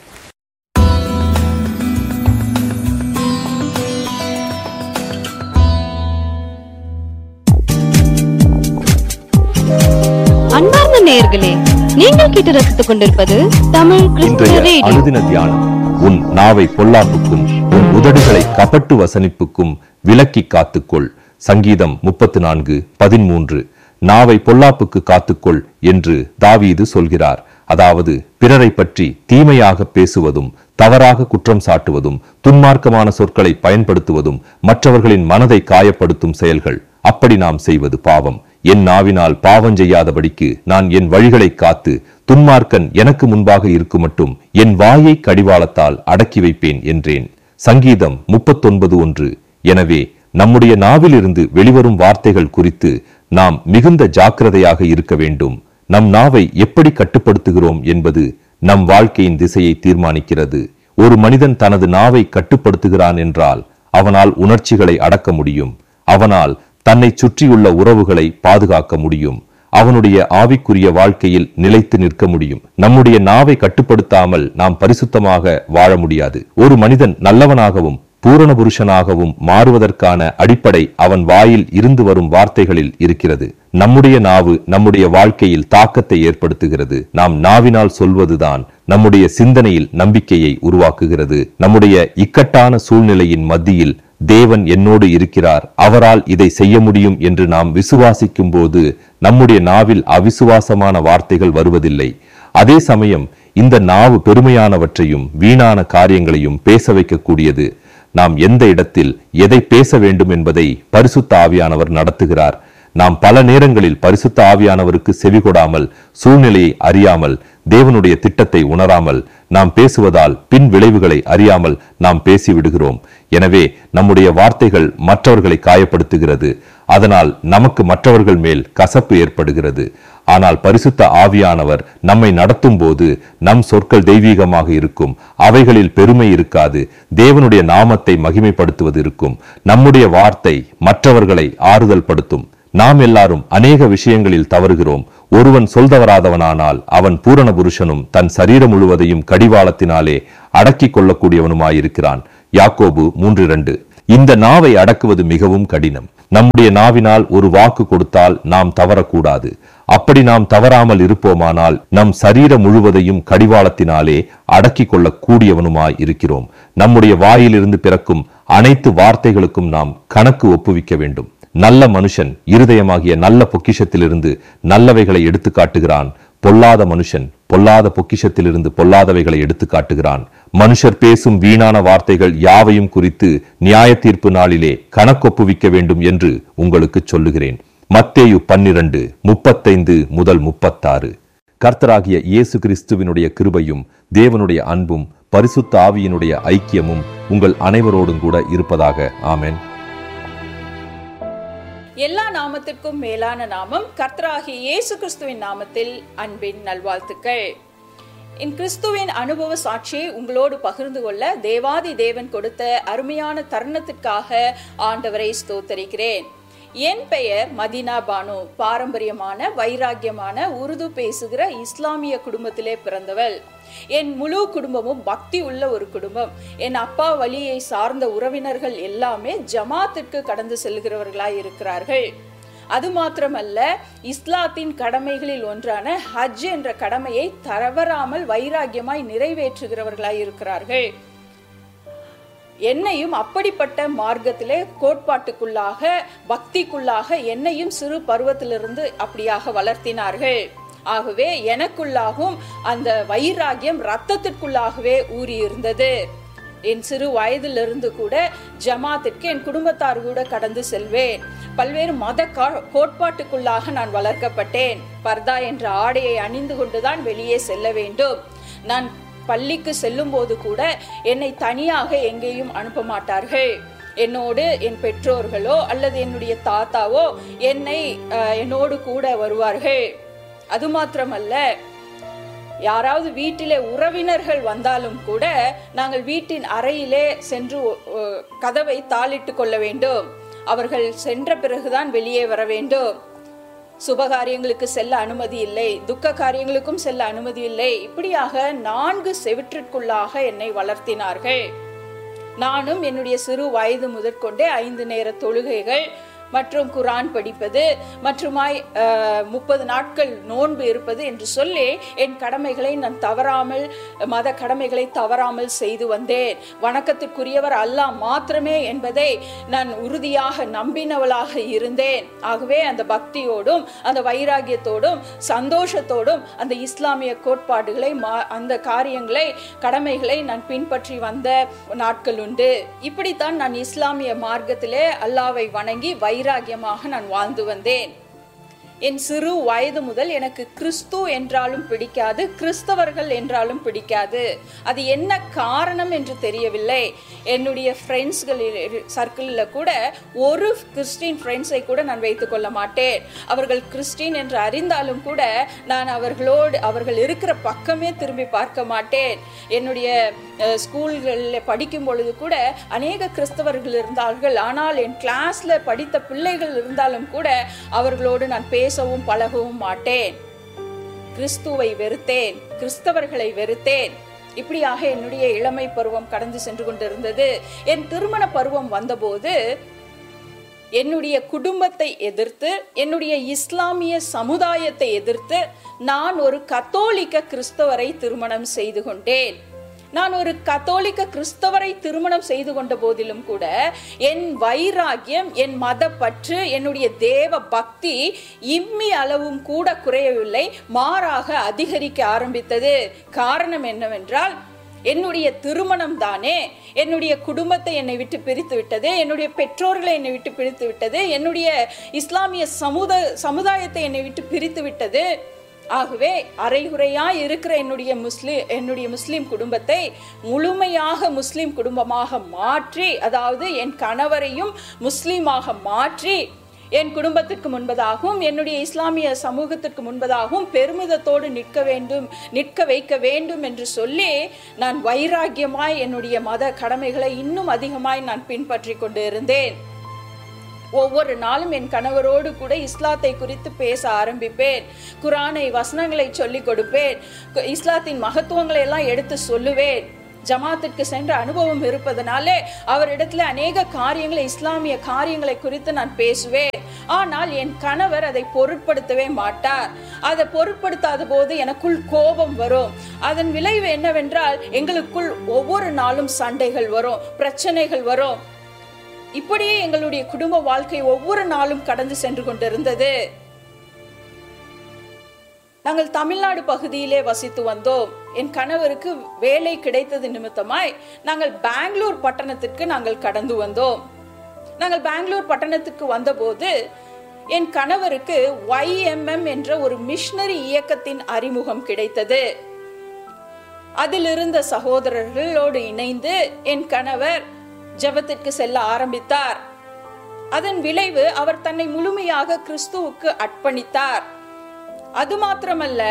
அன்பார்ந்த நேயர்களே நீங்கள் கேட்டு ரசித்துக் கொண்டிருப்பது தமிழ் கிறிஸ்துவ இன்றைய ரேடியோ அனுதின தியானம் உன் நாவை பொல்லாப்புக்கும் உன் உதடுகளை கபட்டு வசனிப்புக்கும் விலக்கி காத்துக்கொள் சங்கீதம் முப்பத்து நான்கு பதிமூன்று நாவை பொல்லாப்புக்கு காத்துக்கொள் என்று தாவீது சொல்கிறார் அதாவது பிறரை பற்றி தீமையாக பேசுவதும் தவறாக குற்றம் சாட்டுவதும் துன்மார்க்கமான சொற்களை பயன்படுத்துவதும் மற்றவர்களின் மனதை காயப்படுத்தும் செயல்கள் அப்படி நாம் செய்வது பாவம் என் நாவினால் பாவம் செய்யாதபடிக்கு நான் என் வழிகளை காத்து துன்மார்க்கன் எனக்கு முன்பாக இருக்குமட்டும் என் வாயை கடிவாளத்தால் அடக்கி வைப்பேன் என்றேன் சங்கீதம் முப்பத்தொன்பது ஒன்று எனவே நம்முடைய நாவிலிருந்து வெளிவரும் வார்த்தைகள் குறித்து நாம் மிகுந்த ஜாக்கிரதையாக இருக்க வேண்டும் நம் நாவை எப்படி கட்டுப்படுத்துகிறோம் என்பது நம் வாழ்க்கையின் திசையை தீர்மானிக்கிறது ஒரு மனிதன் தனது நாவை கட்டுப்படுத்துகிறான் என்றால் அவனால் உணர்ச்சிகளை அடக்க முடியும் அவனால் தன்னை சுற்றியுள்ள உறவுகளை பாதுகாக்க முடியும் அவனுடைய ஆவிக்குரிய வாழ்க்கையில் நிலைத்து நிற்க முடியும் நம்முடைய நாவை கட்டுப்படுத்தாமல் நாம் பரிசுத்தமாக வாழ முடியாது ஒரு மனிதன் நல்லவனாகவும் பூரண புருஷனாகவும் மாறுவதற்கான அடிப்படை அவன் வாயில் இருந்து வரும் வார்த்தைகளில் இருக்கிறது நம்முடைய நாவு நம்முடைய வாழ்க்கையில் தாக்கத்தை ஏற்படுத்துகிறது நாம் நாவினால் சொல்வதுதான் நம்முடைய சிந்தனையில் நம்பிக்கையை உருவாக்குகிறது நம்முடைய இக்கட்டான சூழ்நிலையின் மத்தியில் தேவன் என்னோடு இருக்கிறார் அவரால் இதை செய்ய முடியும் என்று நாம் விசுவாசிக்கும் போது நம்முடைய நாவில் அவிசுவாசமான வார்த்தைகள் வருவதில்லை அதே சமயம் இந்த நாவு பெருமையானவற்றையும் வீணான காரியங்களையும் பேச வைக்கக்கூடியது நாம் எந்த இடத்தில் எதை பேச வேண்டும் என்பதை பரிசுத்த ஆவியானவர் நடத்துகிறார் நாம் பல நேரங்களில் பரிசுத்த ஆவியானவருக்கு செவிகொடாமல் சூழ்நிலையை அறியாமல் தேவனுடைய திட்டத்தை உணராமல் நாம் பேசுவதால் பின் விளைவுகளை அறியாமல் நாம் பேசிவிடுகிறோம் எனவே நம்முடைய வார்த்தைகள் மற்றவர்களை காயப்படுத்துகிறது அதனால் நமக்கு மற்றவர்கள் மேல் கசப்பு ஏற்படுகிறது ஆனால் பரிசுத்த ஆவியானவர் நம்மை நடத்தும் போது நம் சொற்கள் தெய்வீகமாக இருக்கும் அவைகளில் பெருமை இருக்காது தேவனுடைய நாமத்தை மகிமைப்படுத்துவது இருக்கும் நம்முடைய வார்த்தை மற்றவர்களை ஆறுதல் படுத்தும் நாம் எல்லாரும் அநேக விஷயங்களில் தவறுகிறோம் ஒருவன் சொல்தவராதவனானால் அவன் பூரண புருஷனும் தன் சரீரம் முழுவதையும் கடிவாளத்தினாலே அடக்கிக் கொள்ளக்கூடியவனுமாயிருக்கிறான் யாக்கோபு மூன்று இரண்டு இந்த நாவை அடக்குவது மிகவும் கடினம் நம்முடைய நாவினால் ஒரு வாக்கு கொடுத்தால் நாம் தவறக்கூடாது அப்படி நாம் தவறாமல் இருப்போமானால் நம் சரீரம் முழுவதையும் கடிவாளத்தினாலே அடக்கிக் கொள்ளக் கூடியவனுமாய் இருக்கிறோம் நம்முடைய வாயிலிருந்து பிறக்கும் அனைத்து வார்த்தைகளுக்கும் நாம் கணக்கு ஒப்புவிக்க வேண்டும் நல்ல மனுஷன் இருதயமாகிய நல்ல பொக்கிஷத்திலிருந்து நல்லவைகளை எடுத்து காட்டுகிறான் பொல்லாத மனுஷன் பொல்லாத பொக்கிஷத்திலிருந்து பொல்லாதவைகளை எடுத்து காட்டுகிறான் மனுஷர் பேசும் வீணான வார்த்தைகள் யாவையும் குறித்து நியாய தீர்ப்பு நாளிலே கணக்கொப்புவிக்க வேண்டும் என்று உங்களுக்கு சொல்லுகிறேன் மத்தேயு பன்னிரண்டு முப்பத்தைந்து முதல் முப்பத்தாறு கர்த்தராகிய இயேசு கிறிஸ்துவினுடைய கிருபையும் தேவனுடைய அன்பும் பரிசுத்த ஆவியினுடைய ஐக்கியமும் உங்கள் அனைவரோடும் கூட இருப்பதாக ஆமென் எல்லா நாமத்திற்கும் மேலான நாமம் கர்த்தராகிய இயேசு கிறிஸ்துவின் நாமத்தில் அன்பின் நல்வாழ்த்துக்கள் என் கிறிஸ்துவின் அனுபவ சாட்சியை உங்களோடு பகிர்ந்து கொள்ள தேவாதி தேவன் கொடுத்த அருமையான தருணத்திற்காக ஆண்டவரை ஸ்தோத்தரிக்கிறேன் என் பெயர் மதினா பானு பாரம்பரியமான வைராக்கியமான உருது பேசுகிற இஸ்லாமிய குடும்பத்திலே பிறந்தவள் என் முழு குடும்பமும் பக்தி உள்ள ஒரு குடும்பம் என் அப்பா வழியை சார்ந்த உறவினர்கள் எல்லாமே ஜமாத்திற்கு கடந்து செல்கிறவர்களாய் இருக்கிறார்கள் அது மாத்திரமல்ல இஸ்லாத்தின் கடமைகளில் ஒன்றான ஹஜ் என்ற கடமையை தவறாமல் வைராக்கியமாய் நிறைவேற்றுகிறவர்களாய் இருக்கிறார்கள் என்னையும் அப்படிப்பட்ட மார்க்கத்திலே கோட்பாட்டுக்குள்ளாக பக்திக்குள்ளாக என்னையும் சிறு பருவத்திலிருந்து அப்படியாக வளர்த்தினார்கள் ஆகவே எனக்குள்ளாகவும் அந்த வைராகியம் ரத்தத்திற்குள்ளாகவே ஊறியிருந்தது என் சிறு வயதிலிருந்து கூட ஜமாத்திற்கு என் குடும்பத்தார் கூட கடந்து செல்வேன் பல்வேறு மத கா- கோட்பாட்டுக்குள்ளாக நான் வளர்க்கப்பட்டேன் பர்தா என்ற ஆடையை அணிந்து கொண்டுதான் வெளியே செல்ல வேண்டும் நான் பள்ளிக்கு செல்லும் போது கூட என்னை தனியாக எங்கேயும் அனுப்ப மாட்டார்கள் என்னோடு என் பெற்றோர்களோ அல்லது என்னுடைய தாத்தாவோ என்னை அஹ், என்னோடு கூட வருவார்கள் அது மாத்திரமல்ல யாராவது வீட்டிலே உறவினர்கள் வந்தாலும் கூட நாங்கள் வீட்டின் அறையிலே சென்று அஹ், கதவை தாளிட்டு கொள்ள வேண்டும் அவர்கள் சென்ற பிறகுதான் வெளியே வர வேண்டும் சுப காரியங்களுக்கு செல்ல அனுமதி இல்லை துக்க காரியங்களுக்கும் செல்ல அனுமதி இல்லை இப்படியாக நான்கு செவிற்றிற்குள்ளாக என்னை வளர்த்தினார்கள் நானும் என்னுடைய சிறு வயது முதற்கொண்டே ஐந்து நேர தொழுகைகள் மற்றும் குரான் படிப்பது மற்றுமாய் முப்பது நாட்கள் நோன்பு இருப்பது என்று சொல்லி என் கடமைகளை நான் தவறாமல் மத கடமைகளை தவறாமல் செய்து வந்தேன் வணக்கத்திற்குரியவர் அல்லாஹ் மாத்திரமே என்பதை நான் உறுதியாக நம்பினவளாக இருந்தேன் ஆகவே அந்த பக்தியோடும் அந்த வைராகியத்தோடும் சந்தோஷத்தோடும் அந்த இஸ்லாமிய கோட்பாடுகளை மா- அந்த காரியங்களை கடமைகளை நான் பின்பற்றி வந்த நாட்கள் உண்டு இப்படித்தான் நான் இஸ்லாமிய மார்க்கத்திலே அல்லாவை வணங்கி வைராகியமாக நான் வாழ்ந்து வந்தேன் என் சிறு வயது முதல் எனக்கு கிறிஸ்து என்றாலும் பிடிக்காது கிறிஸ்தவர்கள் என்றாலும் பிடிக்காது அது என்ன காரணம் என்று தெரியவில்லை என்னுடைய ஃப்ரெண்ட்ஸ்களில் சர்க்கிளில் கூட ஒரு கிறிஸ்டின் ஃப்ரெண்ட்ஸை கூட நான் வைத்துக் கொள்ள மாட்டேன் அவர்கள் கிறிஸ்டின் என்று அறிந்தாலும் கூட நான் அவர்களோடு அவர்கள் இருக்கிற பக்கமே திரும்பி பார்க்க மாட்டேன் என்னுடைய அஹ், ஸ்கூல்களில் படிக்கும் பொழுது கூட அநேக கிறிஸ்தவர்கள் இருந்தார்கள் ஆனால் என் கிளாஸ்ல படித்த பிள்ளைகள் இருந்தாலும் கூட அவர்களோடு நான் பேசவும் பழகவும் மாட்டேன் கிறிஸ்துவை வெறுத்தேன் கிறிஸ்தவர்களை வெறுத்தேன் இப்படியாக என்னுடைய இளமை பருவம் கடந்து சென்று கொண்டிருந்தது என் திருமண பருவம் வந்தபோது என்னுடைய குடும்பத்தை எதிர்த்து என்னுடைய இஸ்லாமிய சமுதாயத்தை எதிர்த்து நான் ஒரு கத்தோலிக்க கிறிஸ்தவரை திருமணம் செய்து கொண்டேன் நான் ஒரு கத்தோலிக்க கிறிஸ்தவரை திருமணம் செய்து கொண்ட போதிலும் கூட என் வைராகியம் என் மத பற்று என்னுடைய தேவ பக்தி இம்மி அளவும் கூட குறையவில்லை மாறாக அதிகரிக்க ஆரம்பித்தது காரணம் என்னவென்றால் என்னுடைய திருமணம் தானே என்னுடைய குடும்பத்தை என்னை விட்டு பிரித்து விட்டது என்னுடைய பெற்றோர்களை என்னை விட்டு பிரித்து விட்டது என்னுடைய இஸ்லாமிய சமுத சமுதாயத்தை என்னை விட்டு பிரித்து விட்டது ஆகவே அரைகுறையாய் இருக்கிற என்னுடைய முஸ்லிம் என்னுடைய முஸ்லிம் குடும்பத்தை முழுமையாக முஸ்லிம் குடும்பமாக மாற்றி அதாவது என் கணவரையும் முஸ்லீமாக மாற்றி என் குடும்பத்திற்கு முன்பதாகவும் என்னுடைய இஸ்லாமிய சமூகத்திற்கு முன்பதாகவும் பெருமிதத்தோடு நிற்க வேண்டும் நிற்க வைக்க வேண்டும் என்று சொல்லி நான் வைராக்கியமாய் என்னுடைய மத கடமைகளை இன்னும் அதிகமாய் நான் பின்பற்றி கொண்டு இருந்தேன் ஒவ்வொரு நாளும் என் கணவரோடு கூட இஸ்லாத்தை குறித்து பேச ஆரம்பிப்பேன் குரானை வசனங்களை சொல்லிக் கொடுப்பேன் கு- இஸ்லாத்தின் மகத்துவங்களை எல்லாம் எடுத்து சொல்லுவேன் ஜமாத்திற்கு சென்ற அனுபவம் இருப்பதனாலே அவரிடத்துல அநேக காரியங்களை இஸ்லாமிய காரியங்களை குறித்து நான் பேசுவேன் ஆனால் என் கணவர் அதை பொருட்படுத்தவே மாட்டார் அதை பொருட்படுத்தாத போது எனக்குள் கோபம் வரும் அதன் விளைவு என்னவென்றால் எங்களுக்குள் ஒவ்வொரு நாளும் சண்டைகள் வரும் பிரச்சனைகள் வரும் இப்படியே எங்களுடைய குடும்ப வாழ்க்கை ஒவ்வொரு நாளும் கடந்து சென்று கொண்டிருந்தது நாங்கள் தமிழ்நாடு பகுதியிலே வசித்து வந்தோம் என் கணவருக்கு வேலை கிடைத்தது நிமித்தமாய் நாங்கள் பெங்களூர் பட்டணத்திற்கு நாங்கள் கடந்து வந்தோம் நாங்கள் பெங்களூர் பட்டணத்துக்கு வந்தபோது என் கணவருக்கு YMM என்ற ஒரு மிஷனரி இயக்கத்தின் அறிமுகம் கிடைத்தது அதில் இருந்த சகோதரர்களோடு இணைந்து என் கணவர் ஜெபத்திற்கு செல்ல ஆரம்பித்தார் அதன் விளைவு அவர் தன்னை முழுமையாக கிறிஸ்துவுக்கு அர்ப்பணித்தார் அது மாத்திரமல்ல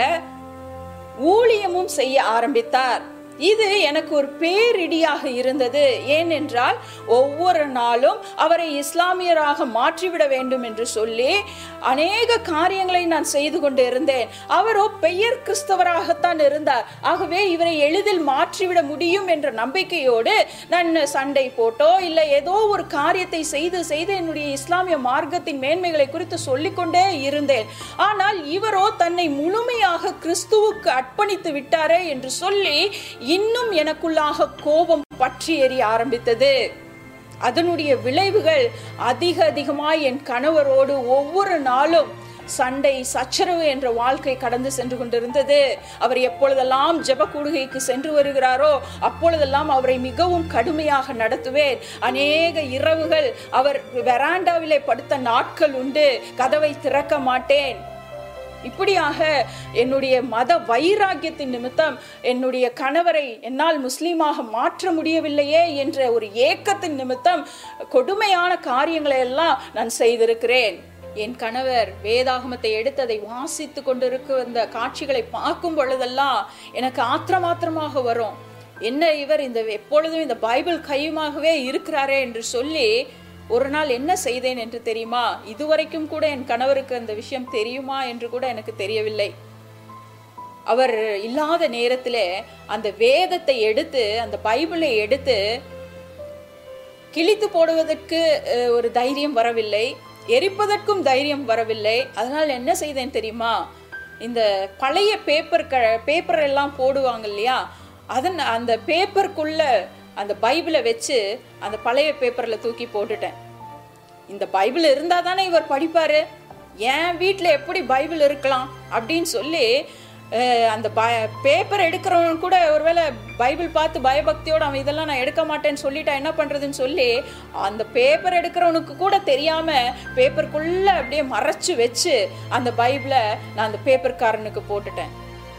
ஊழியமும் செய்ய ஆரம்பித்தார் இது எனக்கு ஒரு பேரிடியாக இருந்தது ஏனென்றால் ஒவ்வொரு நாளும் அவரை இஸ்லாமியராக மாற்றிவிட வேண்டும் என்று சொல்லி அநேக காரியங்களை நான் செய்து கொண்டு இருந்தேன் அவரோ பெயர் கிறிஸ்தவராகத்தான் இருந்தார் ஆகவே இவரை எளிதில் மாற்றிவிட முடியும் என்ற நம்பிக்கையோடு நான் சண்டை போட்டோ இல்லை ஏதோ ஒரு காரியத்தை செய்து செய்து என்னுடைய இஸ்லாமிய மார்க்கத்தின் மேன்மைகளை குறித்து சொல்லிக்கொண்டே இருந்தேன் ஆனால் இவரோ தன்னை முழுமையாக கிறிஸ்துவுக்கு அர்ப்பணித்து விட்டாரே என்று சொல்லி இன்னும் எனக்குள்ளாக கோபம் பற்றி எரிய ஆரம்பித்தது அதனுடைய விளைவுகள் அதிக அதிகமாய் என் கணவரோடு ஒவ்வொரு நாளும் சண்டை சச்சரவு என்ற வாழ்க்கை கடந்து சென்று கொண்டிருந்தது அவர் எப்பொழுதெல்லாம் ஜெப கூடுகைக்கு சென்று வருகிறாரோ அப்பொழுதெல்லாம் அவரை மிகவும் கடுமையாக நடத்துவேன் அநேக இரவுகள் அவர் வெராண்டாவிலே படுத்த நாட்கள் உண்டு கதவை திறக்க மாட்டேன் இப்படியாக என்னுடைய மத வைராக்கியத்தின் நிமித்தம் என்னுடைய கணவரை என்னால் முஸ்லீமாக மாற்ற முடியவில்லையே என்ற ஒரு ஏக்கத்தின் நிமித்தம் கொடுமையான காரியங்களை எல்லாம் நான் செய்திருக்கிறேன் என் கணவர் வேதாகமத்தை எடுத்து அதை வாசித்து கொண்டிருக்க அந்த காட்சிகளை பார்க்கும் பொழுதெல்லாம் எனக்கு ஆத்திரமாத்திரமாக வரும் என்ன இவர் இந்த எப்பொழுதும் இந்த பைபிள் கையுமாகவே இருக்கிறாரே என்று சொல்லி ஒரு நாள் என்ன செய்தேன் என்று தெரியுமா இதுவரைக்கும் கூட என் கணவருக்கு அந்த விஷயம் தெரியுமா என்று கூட எனக்கு தெரியவில்லை அவர் இல்லாத நேரத்தில் அந்த வேதத்தை எடுத்து அந்த பைபிளை எடுத்து கிழித்து போடுவதற்கு அஹ், ஒரு தைரியம் வரவில்லை எரிப்பதற்கும் தைரியம் வரவில்லை அதனால் என்ன செய்தேன் தெரியுமா இந்த பழைய பேப்பர் க பேப்பர் எல்லாம் போடுவாங்க இல்லையா அதன் அந்த பேப்பருக்குள்ள அந்த பைபிளை வச்சு அந்த பழைய பேப்பரில் தூக்கி போட்டுட்டேன் இந்த பைபிள் இருந்தால் தானே இவர் படிப்பாரு என் வீட்டில் எப்படி பைபிள் இருக்கலாம் அப்படின்னு சொல்லி அஹ், அந்த ப பேப்பர் எடுக்கிறவன் கூட ஒருவேளை பைபிள் பார்த்து பயபக்தியோட அவன் இதெல்லாம் நான் எடுக்க மாட்டேன்னு சொல்லிட்டா என்ன பண்ணுறதுன்னு சொல்லி அந்த பேப்பர் எடுக்கிறவனுக்கு கூட தெரியாமல் பேப்பருக்குள்ளே அப்படியே மறைச்சு வச்சு அந்த பைபிளை நான் அந்த பேப்பர்காரனுக்கு போட்டுட்டேன்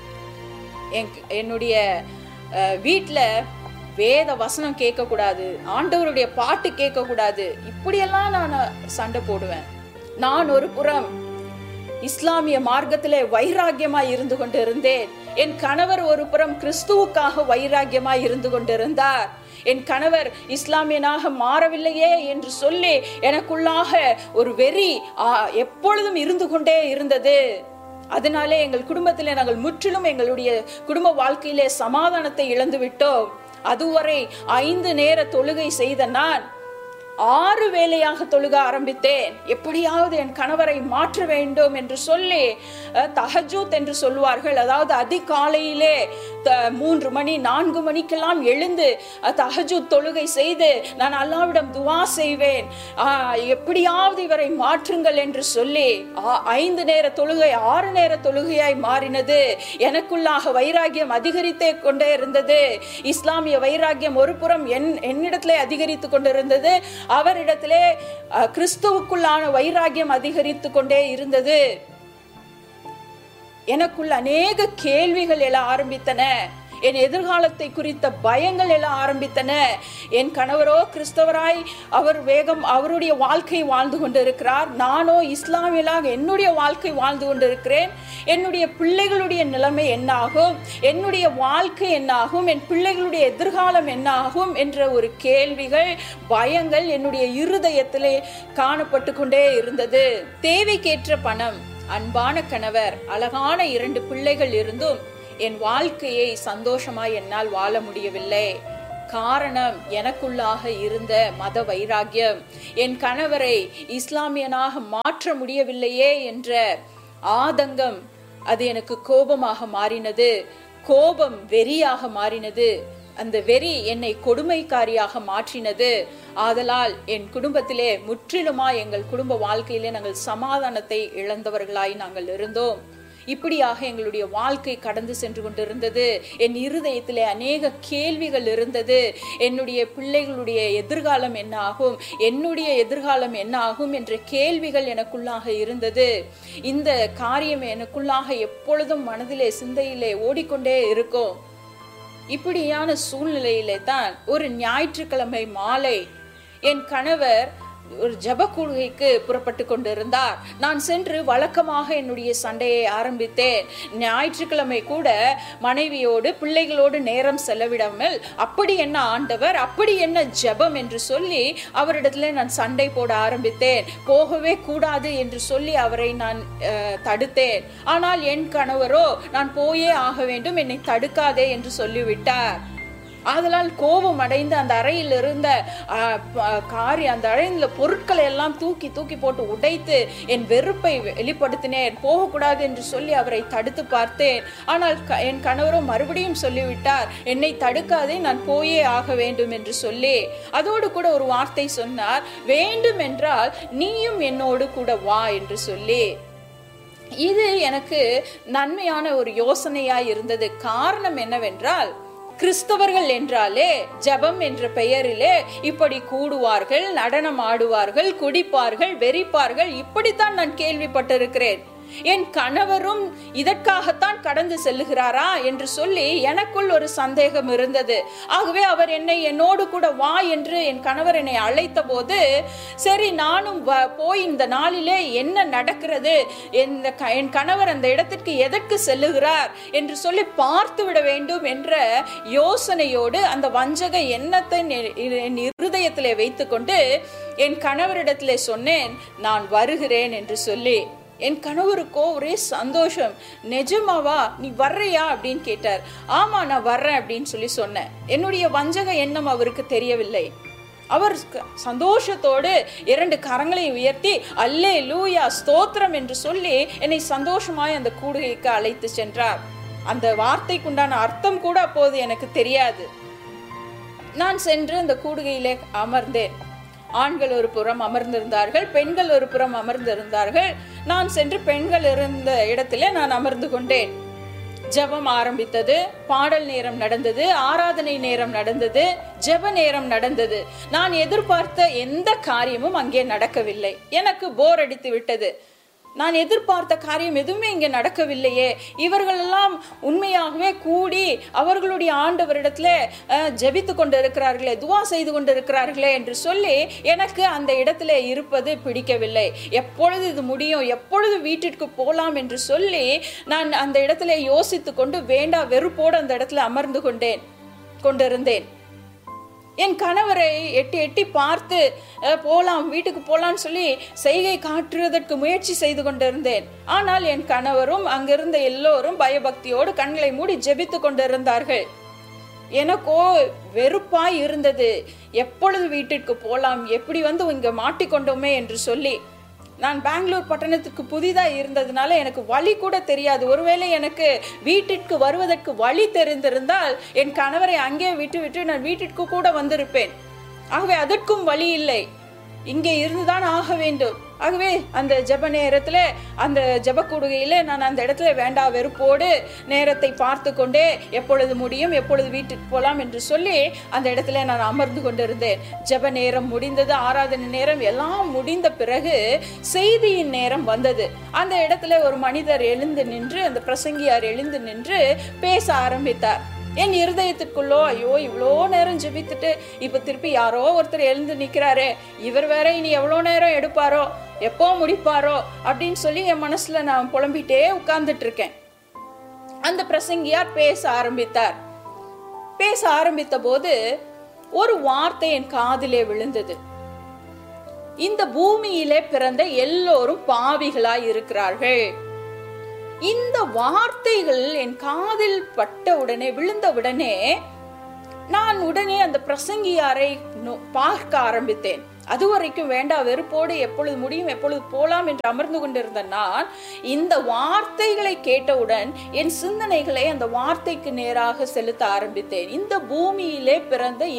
என் என்னுடைய வீட்டில் வேத வசனம் கேட்கக்கூடாது ஆண்டவருடைய பாட்டு கேட்கக்கூடாது இப்படியெல்லாம் நான் சண்டை போடுவேன் நான் ஒரு புறம் இஸ்லாமிய மார்க்கத்திலே வைராக்கியமாய் இருந்து கொண்டிருந்தேன் என் கணவர் ஒரு புறம் கிறிஸ்துவுக்காக வைராக்கியமாய் இருந்து கொண்டிருந்தார் என் கணவர் இஸ்லாமியனாக மாறவில்லையே என்று சொல்லி எனக்குள்ளாக ஒரு வெறி ஆ, எப்பொழுதும் இருந்து கொண்டே இருந்தது அதனாலே எங்கள் குடும்பத்திலே நாங்கள் முற்றிலும் எங்களுடைய குடும்ப வாழ்க்கையிலே சமாதானத்தை இழந்து விட்டோம் அதுவரை ஐந்து நேர தொழுகை செய்த நான் ஆறு வேலையாக தொழுக ஆரம்பித்தேன் எப்படியாவது என் கணவரை மாற்ற வேண்டும் என்று சொல்லி அஹ், தஹஜூத் என்று சொல்வார்கள் அதாவது அதிகாலையிலே த- மூன்று மணி நான்கு மணிக்கெல்லாம் எழுந்து அஹ், தஹஜூத் தொழுகை செய்து நான் அல்லாவிடம் துவா செய்வேன் ஆஹ், எப்படியாவது இவரை மாற்றுங்கள் என்று சொல்லி ஆ- ஐந்து நேர தொழுகை ஆறு நேர தொழுகையாய் மாறினது எனக்குள்ளாக வைராகியம் அதிகரித்தே கொண்டே இருந்தது இஸ்லாமிய வைராகியம் ஒரு புறம் என் என்னிடத்திலே அதிகரித்து கொண்டிருந்தது அவரிடத்திலே அஹ், கிறிஸ்துவுக்குள்ளான வைராகியம் அதிகரித்து கொண்டே இருந்தது எனக்குள் அநேக கேள்விகள் எழ ஆரம்பித்தன என் எதிர்காலத்தை குறித்த பயங்கள் எல்லாம் ஆரம்பித்தன என் கணவரோ கிறிஸ்தவராய் அவர் வேகம் அவருடைய வாழ்க்கை வாழ்ந்து கொண்டிருக்கிறார் நானோ இஸ்லாமியலாக என்னுடைய வாழ்க்கை வாழ்ந்து கொண்டிருக்கிறேன் என்னுடைய பிள்ளைகளுடைய நிலைமை என்னாகும் என்னுடைய வாழ்க்கை என்னாகும் என் பிள்ளைகளுடைய எதிர்காலம் என்னாகும் என்ற ஒரு கேள்விகள் பயங்கள் என்னுடைய இருதயத்திலே காணப்பட்டு கொண்டே இருந்தது தேவைக்கேற்ற பணம் அன்பான கணவர் அழகான இரண்டு பிள்ளைகள் இருந்தும் என் வாழ்க்கையை சந்தோஷமாய் என்னால் வாழ முடியவில்லை காரணம் எனக்குள்ளாக இருந்த மத வைராக்கியம் என் கணவரை இஸ்லாமியனாக மாற்ற முடியவில்லையே என்ற ஆதங்கம் அது எனக்கு கோபமாக மாறினது கோபம் வெறியாக மாறினது அந்த வெறி என்னை கொடுமைக்காரியாக மாற்றினது ஆதலால் என் குடும்பத்திலே முற்றிலுமா எங்கள் குடும்ப வாழ்க்கையிலே நாங்கள் சமாதானத்தை இழந்தவர்களாய் நாங்கள் இருந்தோம் இப்படியாக எங்களுடைய வாழ்க்கை கடந்து சென்று கொண்டிருந்தது என் இருதயத்திலே அநேக கேள்விகள் இருந்தது என்னுடைய பிள்ளைகளுடைய எதிர்காலம் என்ன ஆகும் என்னுடைய எதிர்காலம் என்ன ஆகும் என்ற கேள்விகள் எனக்குள்ளாக இருந்தது இந்த காரியம் எனக்குள்ளாக எப்பொழுதும் மனதிலே சிந்தையிலே ஓடிக்கொண்டே இருக்கும் இப்படியான சூழ்நிலையிலே தான் ஒரு ஞாயிற்றுக்கிழமை மாலை என் கணவர் ஒரு ஜப கூடுகைக்கு புறப்பட்டு கொண்டிருந்தார் நான் சென்று வழக்கமாக என்னுடைய சண்டையை ஆரம்பித்தேன் ஞாயிற்றுக்கிழமை கூட மனைவியோடு பிள்ளைகளோடு நேரம் செலவிடாமல் அப்படி என்ன ஆண்டவர் அப்படி என்ன ஜெபம் என்று சொல்லி அவரிடத்துல நான் சண்டை போட ஆரம்பித்தேன் போகவே கூடாது என்று சொல்லி அவரை நான் அஹ், தடுத்தேன் ஆனால் என் கணவரோ நான் போயே ஆக வேண்டும் என்னை தடுக்காதே என்று சொல்லிவிட்டார் ஆதலால் கோபம் அடைந்து அந்த அறையில் இருந்த ஆ, ப- காரி அந்த அறையில் பொருட்களை எல்லாம் தூக்கி தூக்கி போட்டு உடைத்து என் வெறுப்பை வெளிப்படுத்தினேன் போகக்கூடாது என்று சொல்லி அவரை தடுத்து பார்த்தேன் ஆனால் க- என் கணவரும் மறுபடியும் சொல்லிவிட்டார் என்னை தடுக்காதே நான் போயே ஆக வேண்டும் என்று சொல்லி அதோடு கூட ஒரு வார்த்தை சொன்னார் வேண்டும் என்றால் நீயும் என்னோடு கூட வா என்று சொல்லி இது எனக்கு நன்மையான ஒரு யோசனையாய் இருந்தது காரணம் என்னவென்றால் கிறிஸ்தவர்கள் என்றாலே ஜெபம் என்ற பெயரிலே இப்படி கூடுவார்கள் நடனம் ஆடுவார்கள் குடிப்பார்கள் வெறிப்பார்கள் இப்படித்தான் நான் கேள்விப்பட்டிருக்கிறேன் என் கணவரும் இதற்காகத்தான் கடந்து செல்லுகிறாரா என்று சொல்லி எனக்குள் ஒரு சந்தேகம் இருந்தது ஆகவே அவர் என்னை என்னோடு கூட வா என்று என் கணவர் என்னை அழைத்த போது சரி நானும் வ- போய் இந்த நாளிலே என்ன நடக்கிறது இந்த க- என் கணவர் அந்த இடத்திற்கு எதற்கு செல்லுகிறார் என்று சொல்லி பார்த்து விட வேண்டும் என்ற யோசனையோடு அந்த வஞ்சக எண்ணத்தை நெ- என் இருதயத்திலே வைத்துக்கொண்டு என் கணவரிடத்திலே சொன்னேன் நான் வருகிறேன் என்று சொல்லி என் கணவருக்கோ ஒரே சந்தோஷம் நிஜமாவா நீ வர்றியா அப்படின்னு கேட்டார் ஆமா நான் வர்றேன் அப்படின்னு சொல்லி சொன்னேன் என்னுடைய வஞ்சக எண்ணம் அவருக்கு தெரியவில்லை அவர் க- சந்தோஷத்தோடு இரண்டு கரங்களை உயர்த்தி அல்லே லூயா ஸ்தோத்திரம் என்று சொல்லி என்னை சந்தோஷமாய் அந்த கூடுகைக்கு அழைத்து சென்றார் அந்த வார்த்தைக்குண்டான அர்த்தம் கூட அப்போது எனக்கு தெரியாது நான் சென்று அந்த கூடுகையிலே அமர்ந்தேன் ஆண்கள் ஒரு புறம் அமர்ந்திருந்தார்கள் பெண்கள் ஒரு புறம் அமர்ந்திருந்தார்கள் நான் சென்று பெண்கள் இருந்த இடத்திலே நான் அமர்ந்து கொண்டேன் ஜெபம் ஆரம்பித்தது பாடல் நேரம் நடந்தது ஆராதனை நேரம் நடந்தது ஜெப நேரம் நடந்தது நான் எதிர்பார்த்த எந்த காரியமும் அங்கே நடக்கவில்லை எனக்கு போர் அடித்து விட்டது நான் எதிர்பார்த்த காரியம் எதுவுமே இங்கே நடக்கவில்லையே இவர்களெல்லாம் உண்மையாகவே கூடி அவர்களுடைய ஆண்டவரிடத்துல அஹ், ஜெபித்து கொண்டு இருக்கிறார்களே துவா செய்து கொண்டு இருக்கிறார்களே என்று சொல்லி எனக்கு அந்த இடத்துல இருப்பது பிடிக்கவில்லை எப்பொழுது இது முடியும் எப்பொழுது வீட்டிற்கு போகலாம் என்று சொல்லி நான் அந்த இடத்துல யோசித்து கொண்டு வேண்டா வெறுப்போடு அந்த இடத்துல அமர்ந்து கொண்டேன் கொண்டிருந்தேன் என் கணவரை எட்டி எட்டி பார்த்து அஹ், போலாம் வீட்டுக்கு போலான்னு சொல்லி செய்கை காட்டுவதற்கு முயற்சி செய்து கொண்டிருந்தேன் ஆனால் என் கணவரும் அங்கிருந்த எல்லோரும் பயபக்தியோடு கண்களை மூடி ஜெபித்து கொண்டிருந்தார்கள் எனக்கோ வெறுப்பாய் இருந்தது எப்பொழுது வீட்டிற்கு போலாம் எப்படி வந்து இங்க மாட்டிக்கொண்டோமே என்று சொல்லி நான் பெங்களூர் பட்டணத்துக்கு புதிதாக இருந்ததுனால எனக்கு வழி கூட தெரியாது ஒருவேளை எனக்கு வீட்டிற்கு வருவதற்கு வழி தெரிந்திருந்தால் என் கணவரை அங்கே விட்டு விட்டு நான் வீட்டிற்கு கூட வந்திருப்பேன் ஆகவே அதற்கும் வழி இல்லை இங்கே இருந்துதான் ஆக வேண்டும் ஆகவே அந்த ஜெப நேரத்துல அந்த ஜெப கூடுகையில நான் அந்த இடத்துல வேண்டா வெறுப்போடு நேரத்தை பார்த்து கொண்டே எப்பொழுது முடியும் எப்பொழுது வீட்டுக்கு போகலாம் என்று சொல்லி அந்த இடத்துல நான் அமர்ந்து கொண்டிருந்தேன் ஜெப நேரம் முடிந்தது ஆராதனை நேரம் எல்லாம் முடிந்த பிறகு செய்தியின் நேரம் வந்தது அந்த இடத்துல ஒரு மனிதர் எழுந்து நின்று அந்த பிரசங்கியார் எழுந்து நின்று பேச ஆரம்பித்தார் என் இருதயத்துக்குள்ளோ ஐயோ இவ்வளோ நேரம் ஜெபித்துட்டு இப்ப திருப்பி யாரோ ஒருத்தர் எழுந்து நிக்கிறாரே இவர் வேற இனி எவ்வளோ நேரம் எடுப்பாரோ எப்போ முடிப்பாரோ அப்படின்னு சொல்லி என் மனசுல நான் புலம்பிட்டே உட்கார்ந்துட்டு இருக்கேன் அந்த பிரசங்கியார் பேச ஆரம்பித்தார் பேச ஆரம்பித்த போது ஒரு வார்த்தை என் காதிலே விழுந்தது இந்த பூமியிலே பிறந்த எல்லோரும் பாவிகளாய் இருக்கிறார்கள் இந்த வார்த்தைகள் என் காதில் பட்ட உடனே விழுந்த உடனே நான் உடனே அந்த பிரசங்கியாரை நோ- பார்க்க ஆரம்பித்தேன் அது வரைக்கும் வேண்டாம் வெறுப்போடு எப்பொழுது முடியும் எப்பொழுது போலாம் என்று அமர்ந்து கொண்டிருந்த நான் இந்த வார்த்தைகளை கேட்டவுடன் என் சிந்தனைகளை அந்த வார்த்தைக்கு நேராக செலுத்த ஆரம்பித்தேன் இந்த பூமியிலே பிறந்த